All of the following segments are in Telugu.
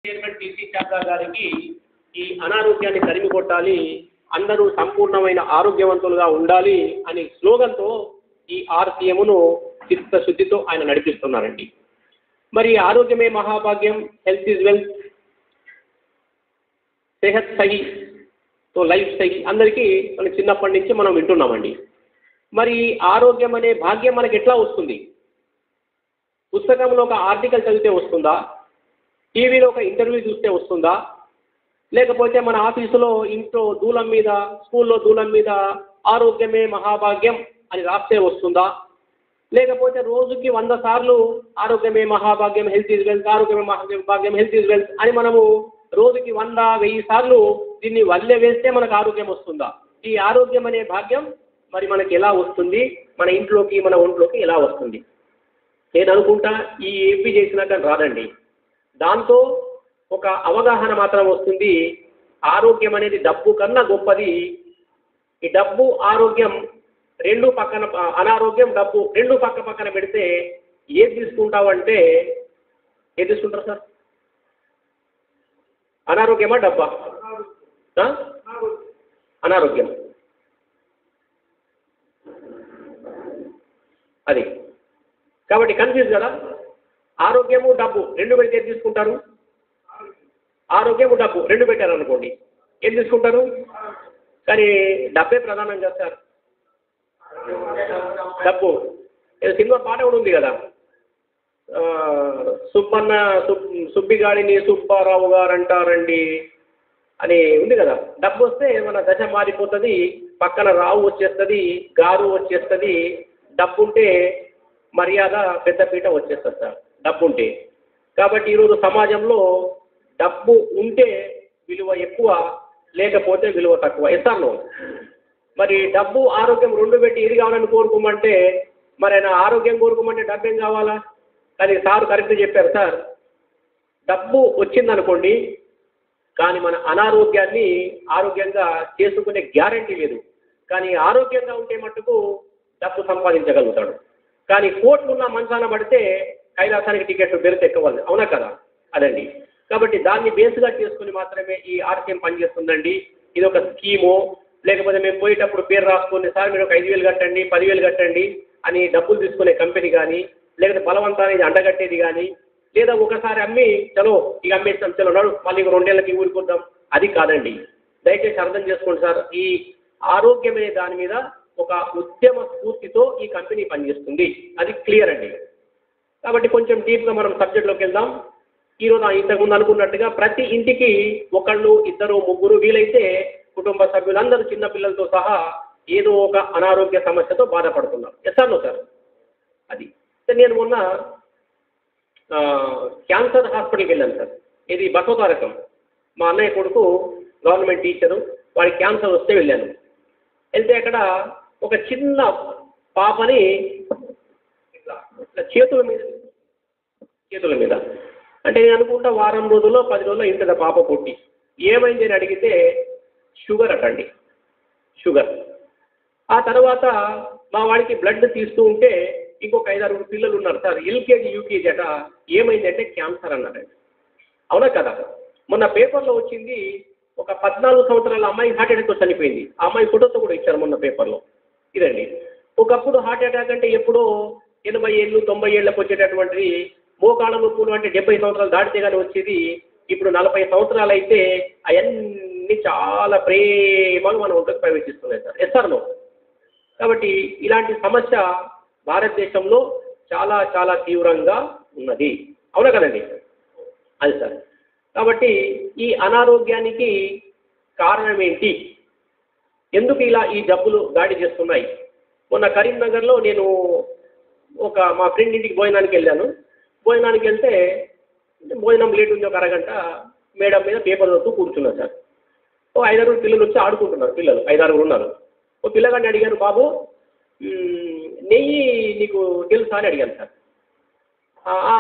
చైర్మన్ టీసీ చాప్రా గారికి ఈ అనారోగ్యాన్ని తరిమి కొట్టాలి అందరూ సంపూర్ణమైన ఆరోగ్యవంతులుగా ఉండాలి అనే స్లోగన్తో ఈ ఆర్సీఎంను చిత్తశుద్ధితో ఆయన నడిపిస్తున్నారండి మరి ఆరోగ్యమే మహాభాగ్యం హెల్త్ ఈజ్ వెల్త్ సెహత్ సహి తో లైఫ్ సహి అందరికీ మన చిన్నప్పటి నుంచి మనం వింటున్నామండి మరి ఆరోగ్యం అనే భాగ్యం మనకి ఎట్లా వస్తుంది పుస్తకంలో ఒక ఆర్టికల్ చదివితే వస్తుందా టీవీలో ఒక ఇంటర్వ్యూ చూస్తే వస్తుందా లేకపోతే మన ఆఫీసులో ఇంట్లో దూలం మీద స్కూల్లో దూలం మీద ఆరోగ్యమే మహాభాగ్యం అని రాస్తే వస్తుందా లేకపోతే రోజుకి వంద సార్లు ఆరోగ్యమే మహాభాగ్యం హెల్త్ ఈజ్ వెల్త్ ఆరోగ్యమే మహాభాగ్యం హెల్త్ ఈజ్ వెల్త్ అని మనము రోజుకి వంద వెయ్యి సార్లు దీన్ని వల్లె వేస్తే మనకు ఆరోగ్యం వస్తుందా ఈ ఆరోగ్యం అనే భాగ్యం మరి మనకి ఎలా వస్తుంది మన ఇంట్లోకి మన ఒంట్లోకి ఎలా వస్తుంది నేను అనుకుంటా ఈ ఏపీ చేసినాక రాదండి దాంతో ఒక అవగాహన మాత్రం వస్తుంది ఆరోగ్యం అనేది డబ్బు కన్నా గొప్పది ఈ డబ్బు ఆరోగ్యం రెండు పక్కన అనారోగ్యం డబ్బు రెండు పక్క పక్కన పెడితే ఏది తీసుకుంటావు అంటే ఏది తీసుకుంటారు సార్ అనారోగ్యమా డబ్బా ఆ? అనారోగ్యం అది కాబట్టి కన్ఫ్యూజ్ కదా ఆరోగ్యము డబ్బు రెండు పెడితే ఏది తీసుకుంటారు ఆరోగ్యము డబ్బు రెండు పెట్టారు అనుకోండి ఏం తీసుకుంటారు కానీ డబ్బే ప్రధానం కదా సార్ డబ్బు ఏదో సినిమా పాట కూడా ఉంది కదా ఆ, సుబ్బన్న సుబ్ సుబ్బిగాడిని సుబ్బారావు గారు అంటారండి అని ఉంది కదా డబ్బు వస్తే మన దశ మారిపోతుంది పక్కన రావు వచ్చేస్తుంది గారు వచ్చేస్తుంది డబ్బు ఉంటే మర్యాద పెద్దపీట వచ్చేస్తుంది సార్ డబ్బు ఉంటే కాబట్టి ఈరోజు సమాజంలో డబ్బు ఉంటే విలువ ఎక్కువ లేకపోతే విలువ తక్కువ ఎస్తాను మరి డబ్బు ఆరోగ్యం రెండు పెట్టి ఇది కావాలని కోరుకోమంటే మరి ఆయన ఆరోగ్యం కోరుకోమంటే డబ్బు ఏం కావాలా కానీ సార్ కరెక్ట్ చెప్పారు సార్ డబ్బు వచ్చిందనుకోండి కానీ మన అనారోగ్యాన్ని ఆరోగ్యంగా చేసుకునే గ్యారంటీ లేదు కానీ ఆరోగ్యంగా ఉంటే మట్టుకు డబ్బు సంపాదించగలుగుతాడు కానీ కోట్లు ఉన్న మంచాన పడితే కైలాసానికి టికెట్ బెరుత ఎక్కవాలి అవునా కదా అదండి కాబట్టి దాన్ని బేస్గా చేసుకుని మాత్రమే ఈ ఆర్సీఎం పనిచేస్తుందండి ఇది ఒక స్కీము లేకపోతే మేము పోయేటప్పుడు పేరు రాసుకొని సార్ మీరు ఒక ఐదు వేలు కట్టండి పదివేలు కట్టండి అని డబ్బులు తీసుకునే కంపెనీ కానీ లేకపోతే బలవంతాన్ని అండగట్టేది కానీ లేదా ఒకసారి అమ్మి చలో ఇక అమ్మేస్తాం చలో నడు మళ్ళీ ఇంకో రెండేళ్ళకి ఊరుకుందాం అది కాదండి దయచేసి అర్థం చేసుకోండి సార్ ఈ ఆరోగ్యమే దాని మీద ఒక ఉద్యమ స్ఫూర్తితో ఈ కంపెనీ పనిచేస్తుంది అది క్లియర్ అండి కాబట్టి కొంచెం డీప్గా మనం సబ్జెక్ట్లోకి వెళ్దాం ఈరోజు ఆ ఇంతకుముందు అనుకున్నట్టుగా ప్రతి ఇంటికి ఒకళ్ళు ఇద్దరు ముగ్గురు వీలైతే కుటుంబ సభ్యులందరూ చిన్న పిల్లలతో సహా ఏదో ఒక అనారోగ్య సమస్యతో బాధపడుతున్నారు ఎస్ఆర్నో సార్ అది సార్ నేను మొన్న ఆ, క్యాన్సర్ హాస్పిటల్కి వెళ్ళాను సార్ ఇది బసవతారకం మా అన్నయ్య కొడుకు గవర్నమెంట్ టీచరు వాడికి క్యాన్సర్ వస్తే వెళ్ళాను వెళ్తే అక్కడ ఒక చిన్న పాపని ఇట్లా ఇట్లా చేతుల మీద చేతుల మీద అంటే నేను అనుకుంటా వారం రోజుల్లో పది రోజుల్లో ఇంటర్ పాప పుట్టి ఏమైంది అని అడిగితే షుగర్ అటండి షుగర్ ఆ తర్వాత మా వాడికి బ్లడ్ తీస్తూ ఉంటే ఇంకొక ఐదారు పిల్లలు ఉన్నారు సార్ ఎల్కేజీ యూకేజీ అట ఏమైందంటే క్యాన్సర్ అన్నారండి అవునా కదా మొన్న పేపర్లో వచ్చింది ఒక పద్నాలుగు సంవత్సరాల అమ్మాయి హార్ట్ అటాక్తో చనిపోయింది ఆ అమ్మాయి ఫోటోతో కూడా ఇచ్చారు మొన్న పేపర్లో ఇదండి ఒకప్పుడు హార్ట్ అటాక్ అంటే ఎప్పుడో ఎనభై ఏళ్ళు తొంభై ఏళ్ళకి వచ్చేటటువంటిది మోకాళ్ళ నొప్పులు అంటే డెబ్బై సంవత్సరాలు దాటితే కానీ వచ్చేది ఇప్పుడు నలభై సంవత్సరాలు అయితే అవన్నీ చాలా ప్రేమగా మన ఒంటరికి ప్రవేశిస్తున్నాయి సార్ ఎస్ సార్ నో కాబట్టి ఇలాంటి సమస్య భారతదేశంలో చాలా చాలా తీవ్రంగా ఉన్నది అవునా కదండి అది సార్ కాబట్టి ఈ అనారోగ్యానికి కారణం ఏంటి ఎందుకు ఇలా ఈ జబ్బులు దాడి చేస్తున్నాయి మొన్న కరీంనగర్లో నేను ఒక మా ఫ్రెండ్ ఇంటికి భోజనానికి వెళ్ళాను భోజనానికి వెళ్తే భోజనం లేట్ ఉంది ఒక అరగంట మేడం మీద పేపర్ చదువుతూ కూర్చున్నా సార్ ఓ ఐదారు పిల్లలు వచ్చి ఆడుకుంటున్నారు పిల్లలు ఐదారుగురు ఉన్నారు ఓ పిల్లగాడిని అడిగాను బాబు మ్, నెయ్యి నీకు తెలుసా అని అడిగాను సార్ "ఆ, ఆ,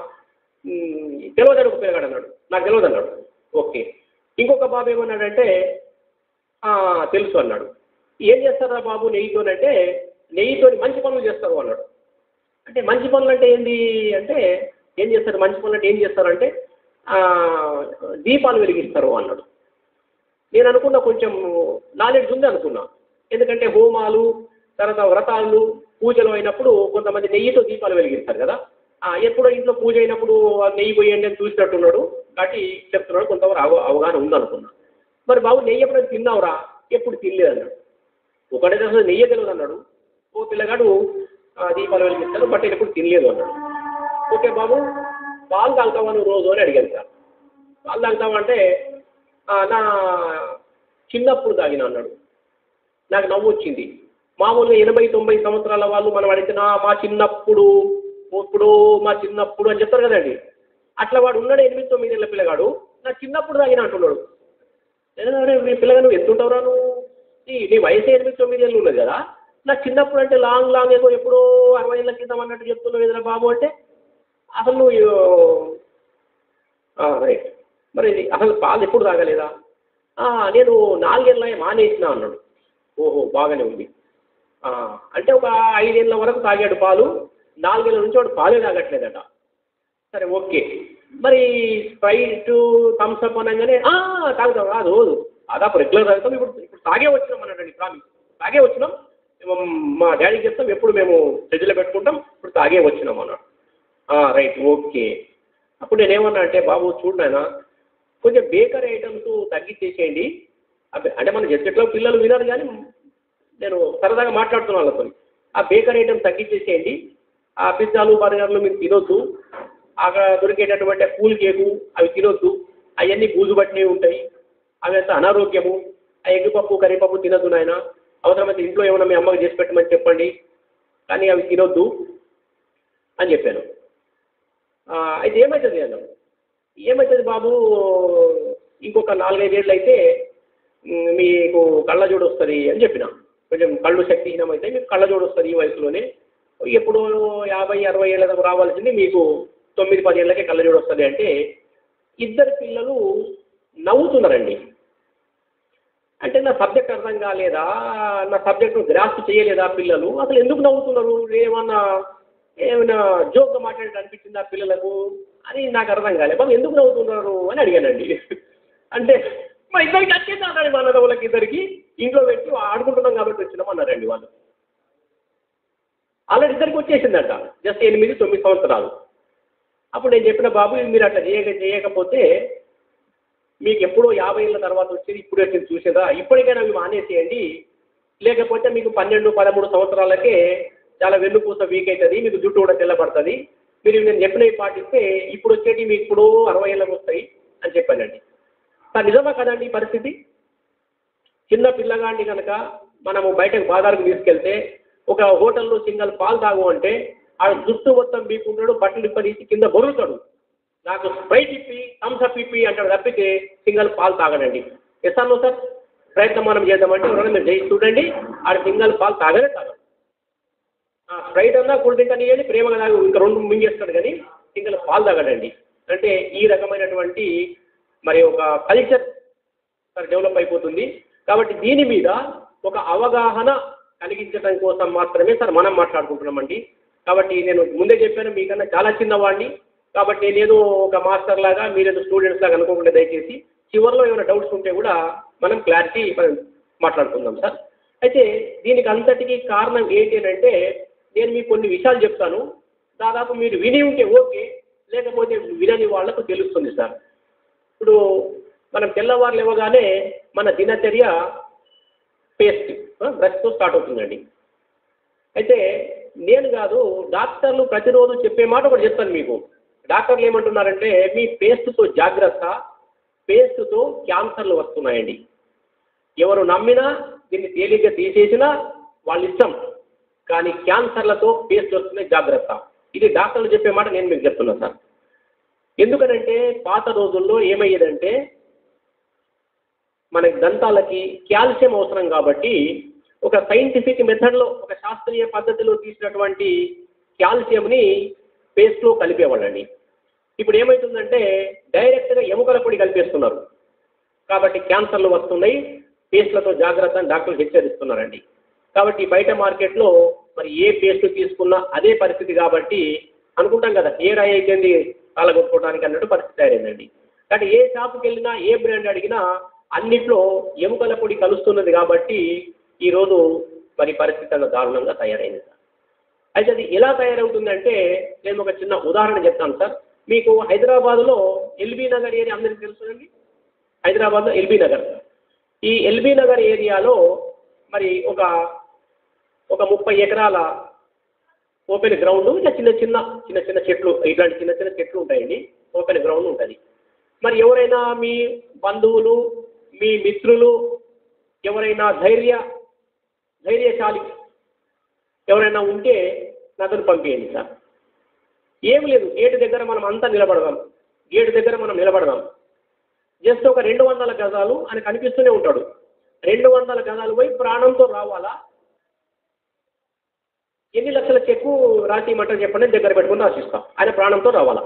మ్, తెలియదు ఒక పిల్లగాడు అన్నాడు నాకు తెలియదు అన్నాడు ఓకే ఇంకొక బాబు ఏమన్నాడంటే "ఆ, తెలుసు అన్నాడు ఏం చేస్తారా బాబు నెయ్యితోనంటే నెయ్యితో మంచి పనులు చేస్తారు అన్నాడు అంటే మంచి పనులు అంటే ఏంది అంటే ఏం చేస్తారు మంచి పనులు అంటే ఏం చేస్తారంటే ఆ, దీపాలు వెలిగిస్తారు అన్నాడు నేను అనుకున్న కొంచెం నాలెడ్జ్ ఉంది అనుకున్నా ఎందుకంటే హోమాలు తర్వాత వ్రతాలు పూజలు అయినప్పుడు కొంతమంది నెయ్యితో దీపాలు వెలిగిస్తారు కదా ఆ, ఎప్పుడో ఇంట్లో పూజ అయినప్పుడు ఆ నెయ్యి పోయండి అని చూసినట్టున్నాడు కాబట్టి చెప్తున్నాడు కొంతవరకు అవ అవగాహన ఉందనుకున్నా మరి బాబు నెయ్యి ఎప్పుడైనా తిన్నావురా ఎప్పుడు తినలేదు అన్నాడు ఒకటే అసలు నెయ్యి తెలియదు అన్నాడు ఓ పిల్లగాడు ఆ, దీపాలు వెలిగిస్తాడు బట్ నేను ఎప్పుడు తినలేదు అన్నాడు ఓకే బాబు పాలు తాగుతావా నువ్వు రోజు అని అడిగాను సార్ పాలు తాగుతావా అంటే "ఆ, నా చిన్నప్పుడు తాగిన అన్నాడు నాకు నవ్వు వచ్చింది మామూలుగా ఎనభై తొంభై సంవత్సరాల వాళ్ళు మనం అడిగితే "నా, మా చిన్నప్పుడు ఇప్పుడు మా చిన్నప్పుడు అని చెప్తారు కదండి అట్లా వాడు ఉన్నాడు ఎనిమిది తొమ్మిది ఏళ్ళ పిల్లగాడు నా చిన్నప్పుడు తాగిన అంటున్నాడు నేను అరే నీ పిల్లగా నువ్వు ఎంత ఉంటావురా నువ్వు నీ నీ వయసు ఎనిమిది తొమ్మిది ఏళ్ళు ఉన్నది కదా నా చిన్నప్పుడు అంటే లాంగ్ లాంగ్ ఏదో ఎప్పుడో అరవై ఏళ్ళ క్రితం అన్నట్టు చెప్తున్నావు ఎదురా బాబు అంటే అసలు నువ్వు ఆ, రైట్ మరి ఇది అసలు పాలు ఎప్పుడు తాగలేదా "ఆ, నేను నాలుగేళ్ళ మానేసిన అన్నాడు ఓహో బాగానే ఉంది "ఆ, అంటే ఒక ఐదేళ్ళ వరకు తాగాడు పాలు నాలుగేళ్ళ నుంచి వాడు పాలే తాగట్లేదట సరే ఓకే మరి స్ప్రైట్ థమ్స్అప్ అనగానే "ఆ, తాగుతాం కాదు రోజు దాదాపు రెగ్యులర్ తాగుతాం ఇప్పుడు ఇప్పుడు తాగే వచ్చినాం అన్నాడండి ప్రామిస్ తాగే వచ్చినాం మేము మా డాడీకి చెప్తాం ఎప్పుడు మేము ఫ్రిడ్జ్లో పెట్టుకుంటాం ఇప్పుడు తాగే వచ్చినాం అన్నాడు "ఆ, రైట్ ఓకే అప్పుడు నేనేమన్నా అంటే బాబు చూడు నాయన కొంచెం బేకరీ ఐటమ్స్ తగ్గించేసేయండి అబ్బే, అంటే మన జడ్జెట్లో పిల్లలు వినరు కానీ నేను సరదాగా మాట్లాడుతున్నాను వాళ్ళతో ఆ బేకరీ ఐటమ్ తగ్గించేసేయండి ఆ పిజ్జాలు బర్గర్లు మీరు తినొద్దు అక్కడ దొరికేటటువంటి కూల్ కేకు అవి తినొద్దు అవన్నీ బూజు పట్టినవి ఉంటాయి అవి అంత అనారోగ్యము ఆ ఎగ్గు పప్పు కర్రీపప్పు తినొద్దు నాయన అవసరమైతే ఇంట్లో ఏమైనా మీ అమ్మకి చేసి పెట్టమని చెప్పండి కానీ అవి తినొద్దు అని చెప్పాను ఆ, అయితే ఏమవుతుంది అన్నాడు ఏమవుతుంది బాబు ఇంకొక నాలుగైదేళ్ళు అయితే మ్, మీకు కళ్ళజోడు వస్తుంది అని చెప్పిన కొంచెం కళ్ళు శక్తిహీనం అయితే మీకు కళ్ళజోడు వస్తుంది ఈ వయసులోనే ఎప్పుడు యాభై అరవై ఏళ్ళ దాకా రావాల్సింది మీకు తొమ్మిది పది ఏళ్ళకే కళ్ళజోడు వస్తుంది అంటే ఇద్దరు పిల్లలు నవ్వుతున్నారండి అంటే నా సబ్జెక్ట్ అర్థం కాలేదా నా సబ్జెక్ట్ను గ్రాస్ప్ చేయలేదా పిల్లలు అసలు ఎందుకు నవ్వుతున్నారు ఏమన్నా ఏమైనా జోక్గా మాట్లాడేది అనిపించింది ఆ పిల్లలకు అని నాకు అర్థం కాలేదు బాబు ఎందుకు నవ్వుతున్నారు అని అడిగానండి అంటే మా ఇద్దరికి వచ్చేది అన్నాడు మా అన్నదమ్ములకి ఇద్దరికి ఇంట్లో పెట్టి ఆడుకుంటున్నాం కాబట్టి వచ్చినాం అన్నారండి వాళ్ళు ఆల్రెడీ ఇద్దరికి వచ్చేసిందట జస్ట్ ఎనిమిది తొమ్మిది సంవత్సరాలు అప్పుడు నేను చెప్పిన బాబు ఇది మీరు అట్లా చేయక చేయకపోతే మీకు ఎప్పుడో యాభై ఏళ్ళ తర్వాత వచ్చేది ఇప్పుడు వచ్చింది చూసేదా ఇప్పటికైనా అవి మానేసేయండి లేకపోతే మీకు పన్నెండు పదమూడు సంవత్సరాలకే చాలా వెన్నుపూస వీక్ అవుతుంది మీకు జుట్టు కూడా తెల్లబడుతుంది మీరు నేను చెప్పినవి పాటిస్తే ఇప్పుడు వచ్చేటి మీకు ఇప్పుడు అరవై ఏళ్ళకి వస్తాయి అని చెప్పానండి సార్ నిజమా కదండి ఈ పరిస్థితి చిన్న పిల్లగాడిని కనుక మనము బయటకు బాజార్కు తీసుకెళ్తే ఒక హోటల్లో సింగల్ పాలు తాగు అంటే ఆ జుట్టు మొత్తం బీకుంటాడు బట్టలు ఇప్పదీసి కింద బొరుతాడు నాకు స్ప్రైట్ ఇప్పి థమ్స్అప్ ఇప్పి అంటాడు తప్పితే సింగల్ పాలు తాగడండి ఎస్ అన్నో సార్ ప్రయత్నం మనం చేద్దామంటే ఎవరైనా మీరు చేసి చూడండి ఆడ సింగల్ పాలు తాగనే తాగడు ఆ, స్ప్రైట్ అన్నా కూల్ డ్రింక్ అని ఇవ్వండి ప్రేమగా తాగు ఇంకా రెండు మింగేస్తాడు కానీ సింగల్ పాలు తాగడండి అంటే ఈ రకమైనటువంటి మరి ఒక కల్చర్ సార్ డెవలప్ అయిపోతుంది కాబట్టి దీని మీద ఒక అవగాహన కలిగించడం కోసం మాత్రమే సార్ మనం మాట్లాడుకుంటున్నామండి కాబట్టి నేను ముందే చెప్పాను మీకన్నా చాలా చిన్నవాడిని కాబట్టి నేనేదో ఒక మాస్టర్ లాగా మీరేదో స్టూడెంట్స్ లాగా అనుకోకుండా దయచేసి చివరిలో ఏమైనా డౌట్స్ ఉంటే కూడా మనం క్లారిటీ మాట్లాడుకుందాం సార్ అయితే దీనికి అంతటికీ కారణం ఏంటి అని అంటే నేను మీకు కొన్ని విషయాలు చెప్తాను దాదాపు మీరు విని ఉంటే ఓకే లేకపోతే వినని వాళ్ళకు తెలుస్తుంది సార్ ఇప్పుడు మనం తెల్లవారు లేవగానే మన దినచర్య పేస్ట్ బ్రష్తో స్టార్ట్ అవుతుందండి అయితే నేను కాదు డాక్టర్లు ప్రతిరోజు చెప్పే మాట ఒకటి చెప్తాను మీకు డాక్టర్లు ఏమంటున్నారంటే మీ పేస్ట్తో జాగ్రత్త పేస్ట్తో క్యాన్సర్లు వస్తున్నాయండి ఎవరు నమ్మినా దీన్ని తేలిగ్గా తీసేసినా వాళ్ళ ఇష్టం కానీ క్యాన్సర్లతో పేస్ట్ వస్తున్నాయి జాగ్రత్త ఇది డాక్టర్లు చెప్పే మాట నేను మీకు చెప్తున్నా సార్ ఎందుకనంటే పాత రోజుల్లో ఏమయ్యేదంటే మనకి దంతాలకి కాల్షియం అవసరం కాబట్టి ఒక సైంటిఫిక్ మెథడ్లో ఒక శాస్త్రీయ పద్ధతిలో తీసినటువంటి కాల్షియంని పేస్ట్లో కలిపేవాళ్ళండి ఇప్పుడు ఏమవుతుందంటే డైరెక్ట్గా ఎముకల పొడి కలిపేస్తున్నారు కాబట్టి క్యాన్సర్లు వస్తున్నాయి పేస్ట్లతో జాగ్రత్త అని డాక్టర్లు హెచ్చరిస్తున్నారండి కాబట్టి బయట మార్కెట్లో మరి ఏ పేస్ట్ తీసుకున్నా అదే పరిస్థితి కాబట్టి అనుకుంటాం కదా ఏ రాయి అయితేంది కాలగొట్టుకోవడానికి అన్నట్టు పరిస్థితి తయారైందండి కాబట్టి ఏ షాపుకి వెళ్ళినా ఏ బ్రాండ్ అడిగినా అన్నిట్లో ఎముకల పొడి కలుస్తున్నది కాబట్టి ఈరోజు మరి పరిస్థితి అంత దారుణంగా తయారైంది సార్ అయితే అది ఎలా తయారవుతుందంటే నేను ఒక చిన్న ఉదాహరణ చెప్తాను సార్ మీకు హైదరాబాద్లో ఎల్బీ నగర్ ఏరియా అందరికీ తెలుసునండి హైదరాబాద్లో ఎల్బీ నగర్ ఈ ఎల్బీ నగర్ ఏరియాలో మరి ఒక ఒక ముప్పై ఎకరాల ఓపెన్ గ్రౌండ్ ఇట్లా చిన్న చిన్న చిన్న చిన్న చెట్లు ఇట్లాంటి చిన్న చిన్న చెట్లు ఉంటాయండి ఓపెన్ గ్రౌండ్ ఉంటుంది మరి ఎవరైనా మీ బంధువులు మీ మిత్రులు ఎవరైనా ధైర్య ధైర్యశాలి ఎవరైనా ఉంటే నాతో పంపించండి సార్ ఏం లేదు గేటు దగ్గర మనం అంతా నిలబడదాం గేటు దగ్గర మనం నిలబడదాం జస్ట్ ఒక రెండు వందల గజాలు ఆయన కనిపిస్తూనే ఉంటాడు రెండు వందల గజాలు పోయి ప్రాణంతో రావాలా ఎన్ని లక్షల చెక్కు రాసి ఇమ్మంటారు చెప్పండి దగ్గర పెట్టుకుని రాసిస్తాం ఆయన ప్రాణంతో రావాలా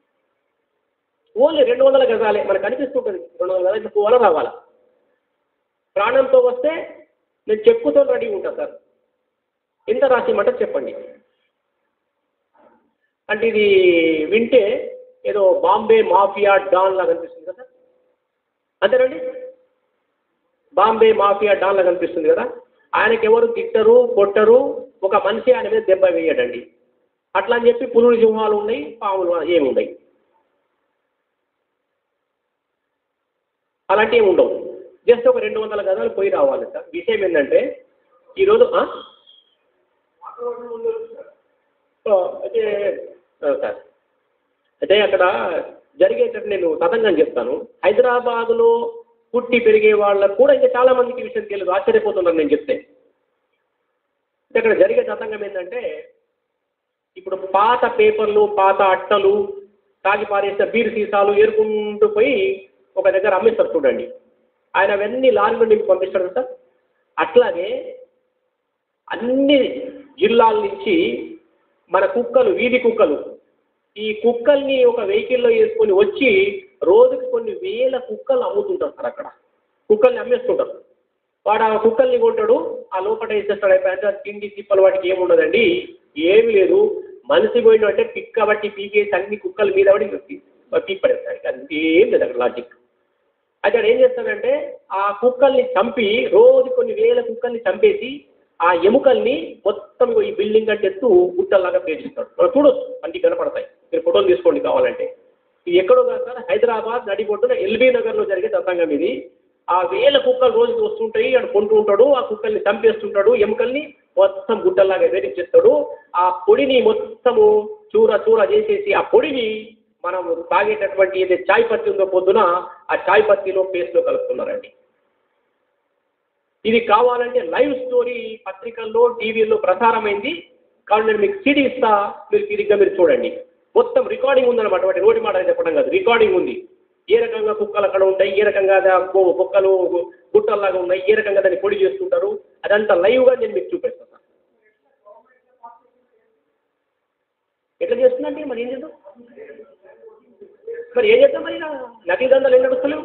ఓన్లీ రెండు వందల గజాలే మనకు కనిపిస్తుంటుంది రెండు వందల గజాలు పోవాలా రావాలా ప్రాణంతో వస్తే నేను చెక్కుతో రెడీ ఉంటా సార్ ఎంత రాసి ఇమ్మంటారు చెప్పండి అంటే ఇది వింటే ఏదో బాంబే మాఫియా డాన్ లాగా అనిపిస్తుంది కదా అంతేనండి బాంబే మాఫియా డాన్ లాగా అనిపిస్తుంది కదా ఆయనకి ఎవరు తిట్టరు కొట్టరు ఒక మనిషి ఆయన మీద దెబ్బ వేయడండి అట్లా అని చెప్పి పులులు సింహాలు ఉన్నాయి పాములు ఏమి ఉన్నాయి అలాంటివి ఏమి ఉండవు జస్ట్ ఒక రెండు వందల గదాలు పోయి రావాలి సార్ విషయం ఏంటంటే ఈరోజు ఆ? సో, అయితే ఆ, సార్ అయితే అక్కడ జరిగేటట్టు నేను తతంగం చెప్తాను హైదరాబాదులో పుట్టి పెరిగే వాళ్ళకు కూడా ఇంకా చాలా మందికి ఈ విషయం తెలియదు ఆశ్చర్యపోతున్నారు నేను చెప్తే అయితే అక్కడ జరిగే తతంగం ఏంటంటే ఇప్పుడు పాత పేపర్లు పాత అట్టలు తాగి పారేసిన బీర్ సీసాలు ఏరుకుంటూ పోయి ఒక దగ్గర అమ్మేస్తారు చూడండి ఆయన అవన్నీ లారీలో నింపి పంపిస్తాడు సార్ అట్లాగే అన్ని జిల్లాల నుంచి మన కుక్కలు వీధి కుక్కలు ఈ కుక్కల్ని ఒక వెహికల్లో వేసుకొని వచ్చి రోజుకి కొన్ని వేల కుక్కలు అమ్ముతుంటారు సార్ అక్కడ కుక్కల్ని అమ్మేస్తుంటారు వాడు ఆ కుక్కల్ని కొంటాడు ఆ లోపల వేసేస్తాడు అయిపోయాక తిండి తిప్పలు వాటికి ఏమి ఉండదండి ఏమి లేదు మనిషి పోయిన అంటే పిక్క బట్టి పీకేసి అన్ని కుక్కల మీద పడి పీక్ పడేస్తాడు అంతేం లేదు అక్కడ లాజిక్ అయితే వాడు ఏం చేస్తాడంటే ఆ కుక్కల్ని చంపి రోజు కొన్ని వేల కుక్కల్ని చంపేసి ఆ ఎముకల్ని మొత్తం ఈ బిల్డింగ్ అంటే ఎత్తు గుట్టల్లాగా పేర్చిస్తాడు మనం చూడొచ్చు అన్ని కనపడతాయి మీరు ఫోటోలు తీసుకోండి కావాలంటే ఇది ఎక్కడో కాదు సార్ హైదరాబాద్ నడిబొట్టున ఎల్బీ నగర్లో జరిగే తతంగం ఇది ఆ వేల కుక్కలు రోజుకి వస్తుంటాయి అక్కడ కొంటూ ఉంటాడు ఆ కుక్కల్ని చంపేస్తుంటాడు ఎముకల్ని మొత్తం గుడ్డల్లాగా వేధించేస్తాడు ఆ పొడిని మొత్తము చూర చూర చేసేసి ఆ పొడిని మనం తాగేటటువంటి ఏదైతే చాయ్ పత్తి ఉందో పొద్దున ఆ చాయ్ పత్తిలో పేస్ట్లో కలుపుతున్నారండి ఇది కావాలంటే లైవ్ స్టోరీ పత్రికల్లో టీవీల్లో ప్రసారమైంది కాబట్టి నేను మీకు సీడీ ఇస్తా మీరు తిరిగ్గా మీరు చూడండి మొత్తం రికార్డింగ్ ఉందన్నమాట వాటి నోటి మాట చెప్పడం కాదు రికార్డింగ్ ఉంది ఏ రకంగా కుక్కలు అక్కడ ఉంటాయి ఏ రకంగా దా- కు- కుక్కలు గుట్టల్లాగా ఉన్నాయి ఏ రకంగా దాన్ని పొడి చేస్తుంటారు అదంతా లైవ్గా నేను మీకు చూపిస్తాను ఎట్లా చేస్తుందంటే మరి ఏం చేద్దాం మరి ఏం చేద్దాం మరి ఇలా నకిలీ దందాలు ఏం నడుస్తలేవు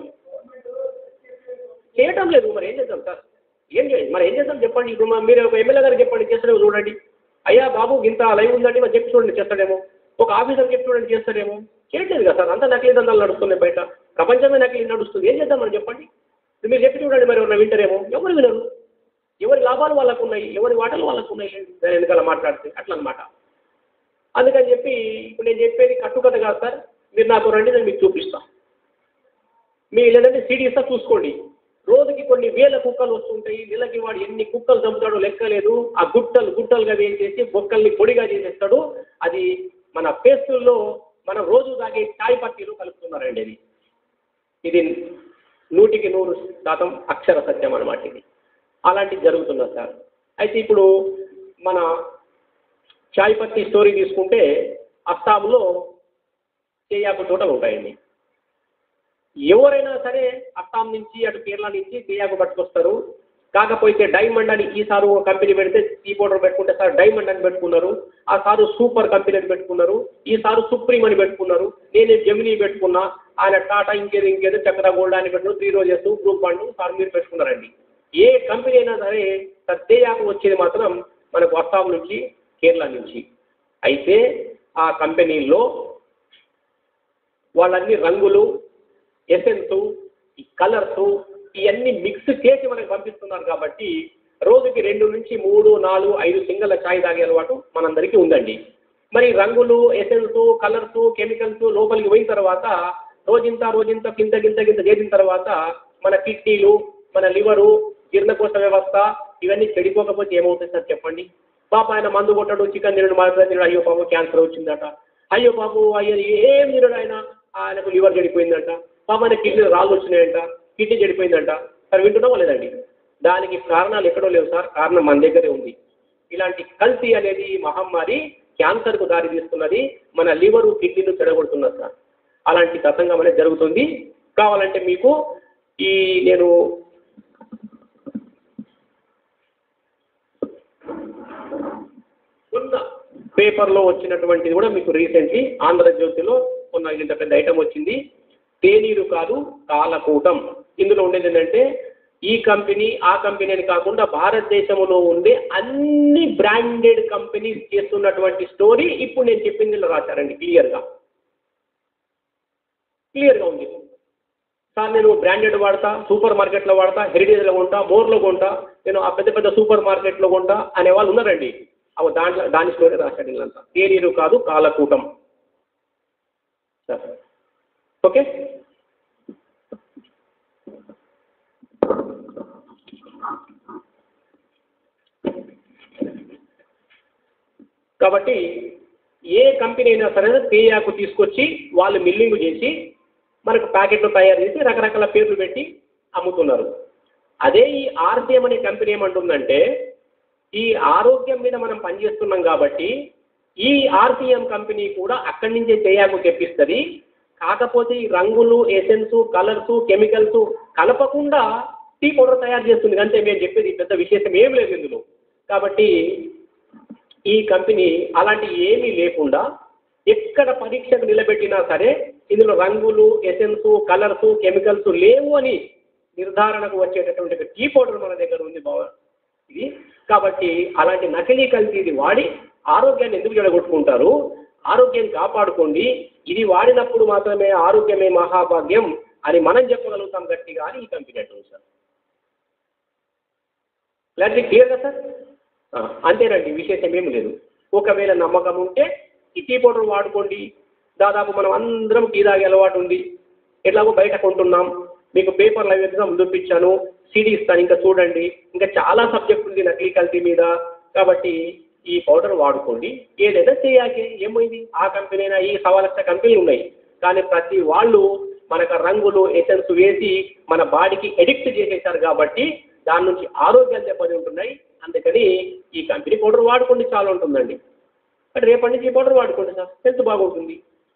చేయటం లేదు మరి ఏం చేద్దాం సార్ ఏం చేయాలి మరి ఏం చేద్దాం చెప్పండి ఇప్పుడు మా- మీరు ఒక ఎమ్మెల్యే గారు చెప్పండి చేస్తాడేమో చూడండి అయ్యా బాబు ఇంత లైవ్ ఉందండి మరి చెప్పి చూడండి చేస్తాడేమో ఒక ఆఫీసర్ చెప్పి చూడండి చేస్తాడేమో చేయట్లేదు కదా సార్ అంతా నకిలీ దందాలు నడుస్తున్నాయి బయట ప్రపంచమే నకిలీ నడుస్తుంది ఏం చేద్దాం మరి చెప్పండి మీరు చెప్పి చూడండి మరి ఎవరైనా వింటారేమో ఎవరు వినరు ఎవరి లాభాలు వాళ్ళకు ఉన్నాయి ఎవరి వాటలు వాళ్ళకు ఉన్నాయి దాని వెనకాల మాట్లాడితే అట్లా అనమాట అందుకని చెప్పి ఇప్పుడు నేను చెప్పేది కట్టుకథ కాదు సార్ మీరు నాకు రండి నేను మీకు చూపిస్తాను మీ లేదంటే సీడీ ఇస్తా చూసుకోండి రోజుకి కొన్ని వేల కుక్కలు వస్తుంటాయి నెలకి వాడు ఎన్ని కుక్కలు చంపుతాడో లెక్కలేదు ఆ గుట్టలు గుట్టలుగా వేసేసి బొక్కల్ని పొడిగా చేసేస్తాడు అది మన పేస్టుల్లో మనం రోజు తాగే చాయ్ పత్తిలో కలుపుతున్నారండి ఇది ఇది నూటికి నూరు శాతం అక్షర సత్యం అన్నమాట ఇది అలాంటిది జరుగుతున్నది సార్ అయితే ఇప్పుడు మన చాయ్ పత్తి స్టోరీ తీసుకుంటే అస్సాంలో తేయాకు తోటలు ఉంటాయండి ఎవరైనా సరే అస్సాం నుంచి అటు కేరళ నుంచి తేయాకు పట్టుకొస్తారు కాకపోతే డైమండ్ అని ఈసారి ఒక కంపెనీ పెడితే టీ పౌడర్ పెట్టుకుంటే సార్ డైమండ్ అని పెట్టుకున్నారు ఆ సారు సూపర్ కంపెనీ అని పెట్టుకున్నారు ఈసారి సుప్రీం అని పెట్టుకున్నారు నేను జమినీ పెట్టుకున్నా ఆయన టాటా ఇంకేదో ఇంకేదో చక్ర గోల్డ్ అని పెట్టుకున్నారు three roses group one sir మీరు పెట్టుకున్నారండి ఏ కంపెనీ అయినా సరే సార్ తేయాకు వచ్చేది మాత్రం మనకు అస్సాం నుంచి కేరళ నుంచి అయితే ఆ కంపెనీల్లో వాళ్ళన్ని రంగులు ఎసెన్స్ ఈ కలర్స్ ఇవన్నీ మిక్స్ చేసి మనకి పంపిస్తున్నారు కాబట్టి రోజుకి రెండు నుంచి మూడు నాలుగు ఐదు సింగల్ ఛాయ్ తాగే అలవాటు మనందరికీ ఉందండి మరి రంగులు ఎసెన్స్ కలర్స్ కెమికల్స్ లోపలికి పోయిన తర్వాత రోజంతా రోజంతా గింత గింత గింత చేసిన తర్వాత మన కిడ్నీలు మన లివరు జీర్ణకోశ వ్యవస్థ ఇవన్నీ చెడిపోకపోతే ఏమవుతుంది సార్ చెప్పండి పాప ఆయన మందు కొట్టడు చికెన్ తినడు మటన్ తినడు అయ్యో పాపం క్యాన్సర్ వచ్చిందట అయ్యో బాబు అయ్యో ఏం తినడు ఆయన ఆయనకు లివర్ చెడిపోయిందంట పాప ఆయన కిడ్నీ రాళ్ళు వచ్చినాయంట కిడ్నీ చెడిపోయిందంట సార్ వింటున్నావా లేదండి దానికి కారణాలు ఎక్కడో లేవు సార్ కారణం మన దగ్గరే ఉంది ఇలాంటి కల్తీ అనేది మహమ్మారి క్యాన్సర్కు దారి తీస్తున్నది మన లివరు కిడ్నీలు చెడగొడుతున్నది సార్ అలాంటి తతంగం అనేది జరుగుతుంది కావాలంటే మీకు ఈ నేను ఉన్న పేపర్లో వచ్చినటువంటిది కూడా మీకు రీసెంట్లీ ఆంధ్రజ్యోతిలో ఉన్న ఇంత పెద్ద ఐటమ్ వచ్చింది తేనీరు కాదు కాలకూటం ఇందులో ఉండేది ఏంటంటే ఈ కంపెనీ ఆ కంపెనీ అని కాకుండా భారతదేశంలో ఉండే అన్ని బ్రాండెడ్ కంపెనీస్ చేస్తున్నటువంటి స్టోరీ ఇప్పుడు నేను చెప్పింది ఇలా రాశారండి క్లియర్గా క్లియర్గా ఉంది సార్ నేను బ్రాండెడ్ వాడతా సూపర్ మార్కెట్లో వాడతా హెరిటేజ్లో కొంటా మోర్లో కొంటా నేను ఆ పెద్ద పెద్ద సూపర్ మార్కెట్లో కొంటా అనే వాళ్ళు ఉన్నారండి అవి దాంట్లో దాని స్టోరీ రాశాడు వీళ్ళంతా తేనీరు కాదు కాలకూటం సార్ ఓకే కాబట్టి ఏ కంపెనీ అయినా సరే తేయాకు తీసుకొచ్చి వాళ్ళు మిల్లింగ్ చేసి మనకు ప్యాకెట్లు తయారు చేసి రకరకాల పేర్లు పెట్టి అమ్ముతున్నారు అదే ఈ ఆర్సీఎం అనే కంపెనీ ఏమంటుందంటే ఈ ఆరోగ్యం మీద మనం పనిచేస్తున్నాం కాబట్టి ఈ ఆర్సీఎం కంపెనీ కూడా అక్కడి నుంచే తేయాకు తెప్పిస్తుంది కాకపోతే ఈ రంగులు ఎసెన్స్ కలర్స్ కెమికల్స్ కలపకుండా టీ పౌడర్ తయారు చేస్తుంది అంతే మేము చెప్పేది పెద్ద విశేషం ఏం లేదు ఇందులో కాబట్టి ఈ కంపెనీ అలాంటి ఏమీ లేకుండా ఎక్కడ పరీక్షకు నిలబెట్టినా సరే ఇందులో రంగులు ఎసెన్స్ కలర్స్ కెమికల్స్ లేవు అని నిర్ధారణకు వచ్చేటటువంటి ఒక టీ పౌడర్ మన దగ్గర ఉంది బావ ఇది కాబట్టి అలాంటి నకిలీ కల్తీది వాడి ఆరోగ్యాన్ని ఎందుకు జడగొట్టుకుంటారు ఆరోగ్యం కాపాడుకోండి ఇది వాడినప్పుడు మాత్రమే ఆరోగ్యమే మహాభాగ్యం అని మనం చెప్పగలుగుతాం గట్టిగా అని ఈ కంపెనీ అంటుంది సార్ క్లారిటీ క్లియర్ కదా సార్ ఆ, అంతేనండి విశేషం ఏమి లేదు ఒకవేళ నమ్మకం ఉంటే ఈ టీ పౌడర్ వాడుకోండి దాదాపు మనం అందరం టీ తాగే అలవాటు ఉంది ఎట్లాగో బయట కొంటున్నాం మీకు పేపర్లు అవి ఎగ్జామ్ చూపించాను సిడీ ఇస్తాను ఇంకా చూడండి ఇంకా చాలా సబ్జెక్ట్ ఉంది నకిలీ కల్తీ మీద కాబట్టి ఈ పౌడర్ వాడుకోండి ఏదైనా చేయాకే ఏమైంది ఆ కంపెనీ అయినా ఈ సవా లక్ష కంపెనీలు ఉన్నాయి కానీ ప్రతి వాళ్ళు మనకు రంగులు ఎసెన్స్ వేసి మన బాడీకి ఎడిక్ట్ చేసేసారు కాబట్టి దాని నుంచి ఆరోగ్యాలు దెబ్బతి ఉంటున్నాయి అందుకని ఈ కంపెనీ పౌడర్ వాడుకోండి చాలా ఉంటుందండి బట్ రేపటి నుంచి ఈ పౌడర్ వాడుకోండి సార్ హెల్త్ బాగుంటుంది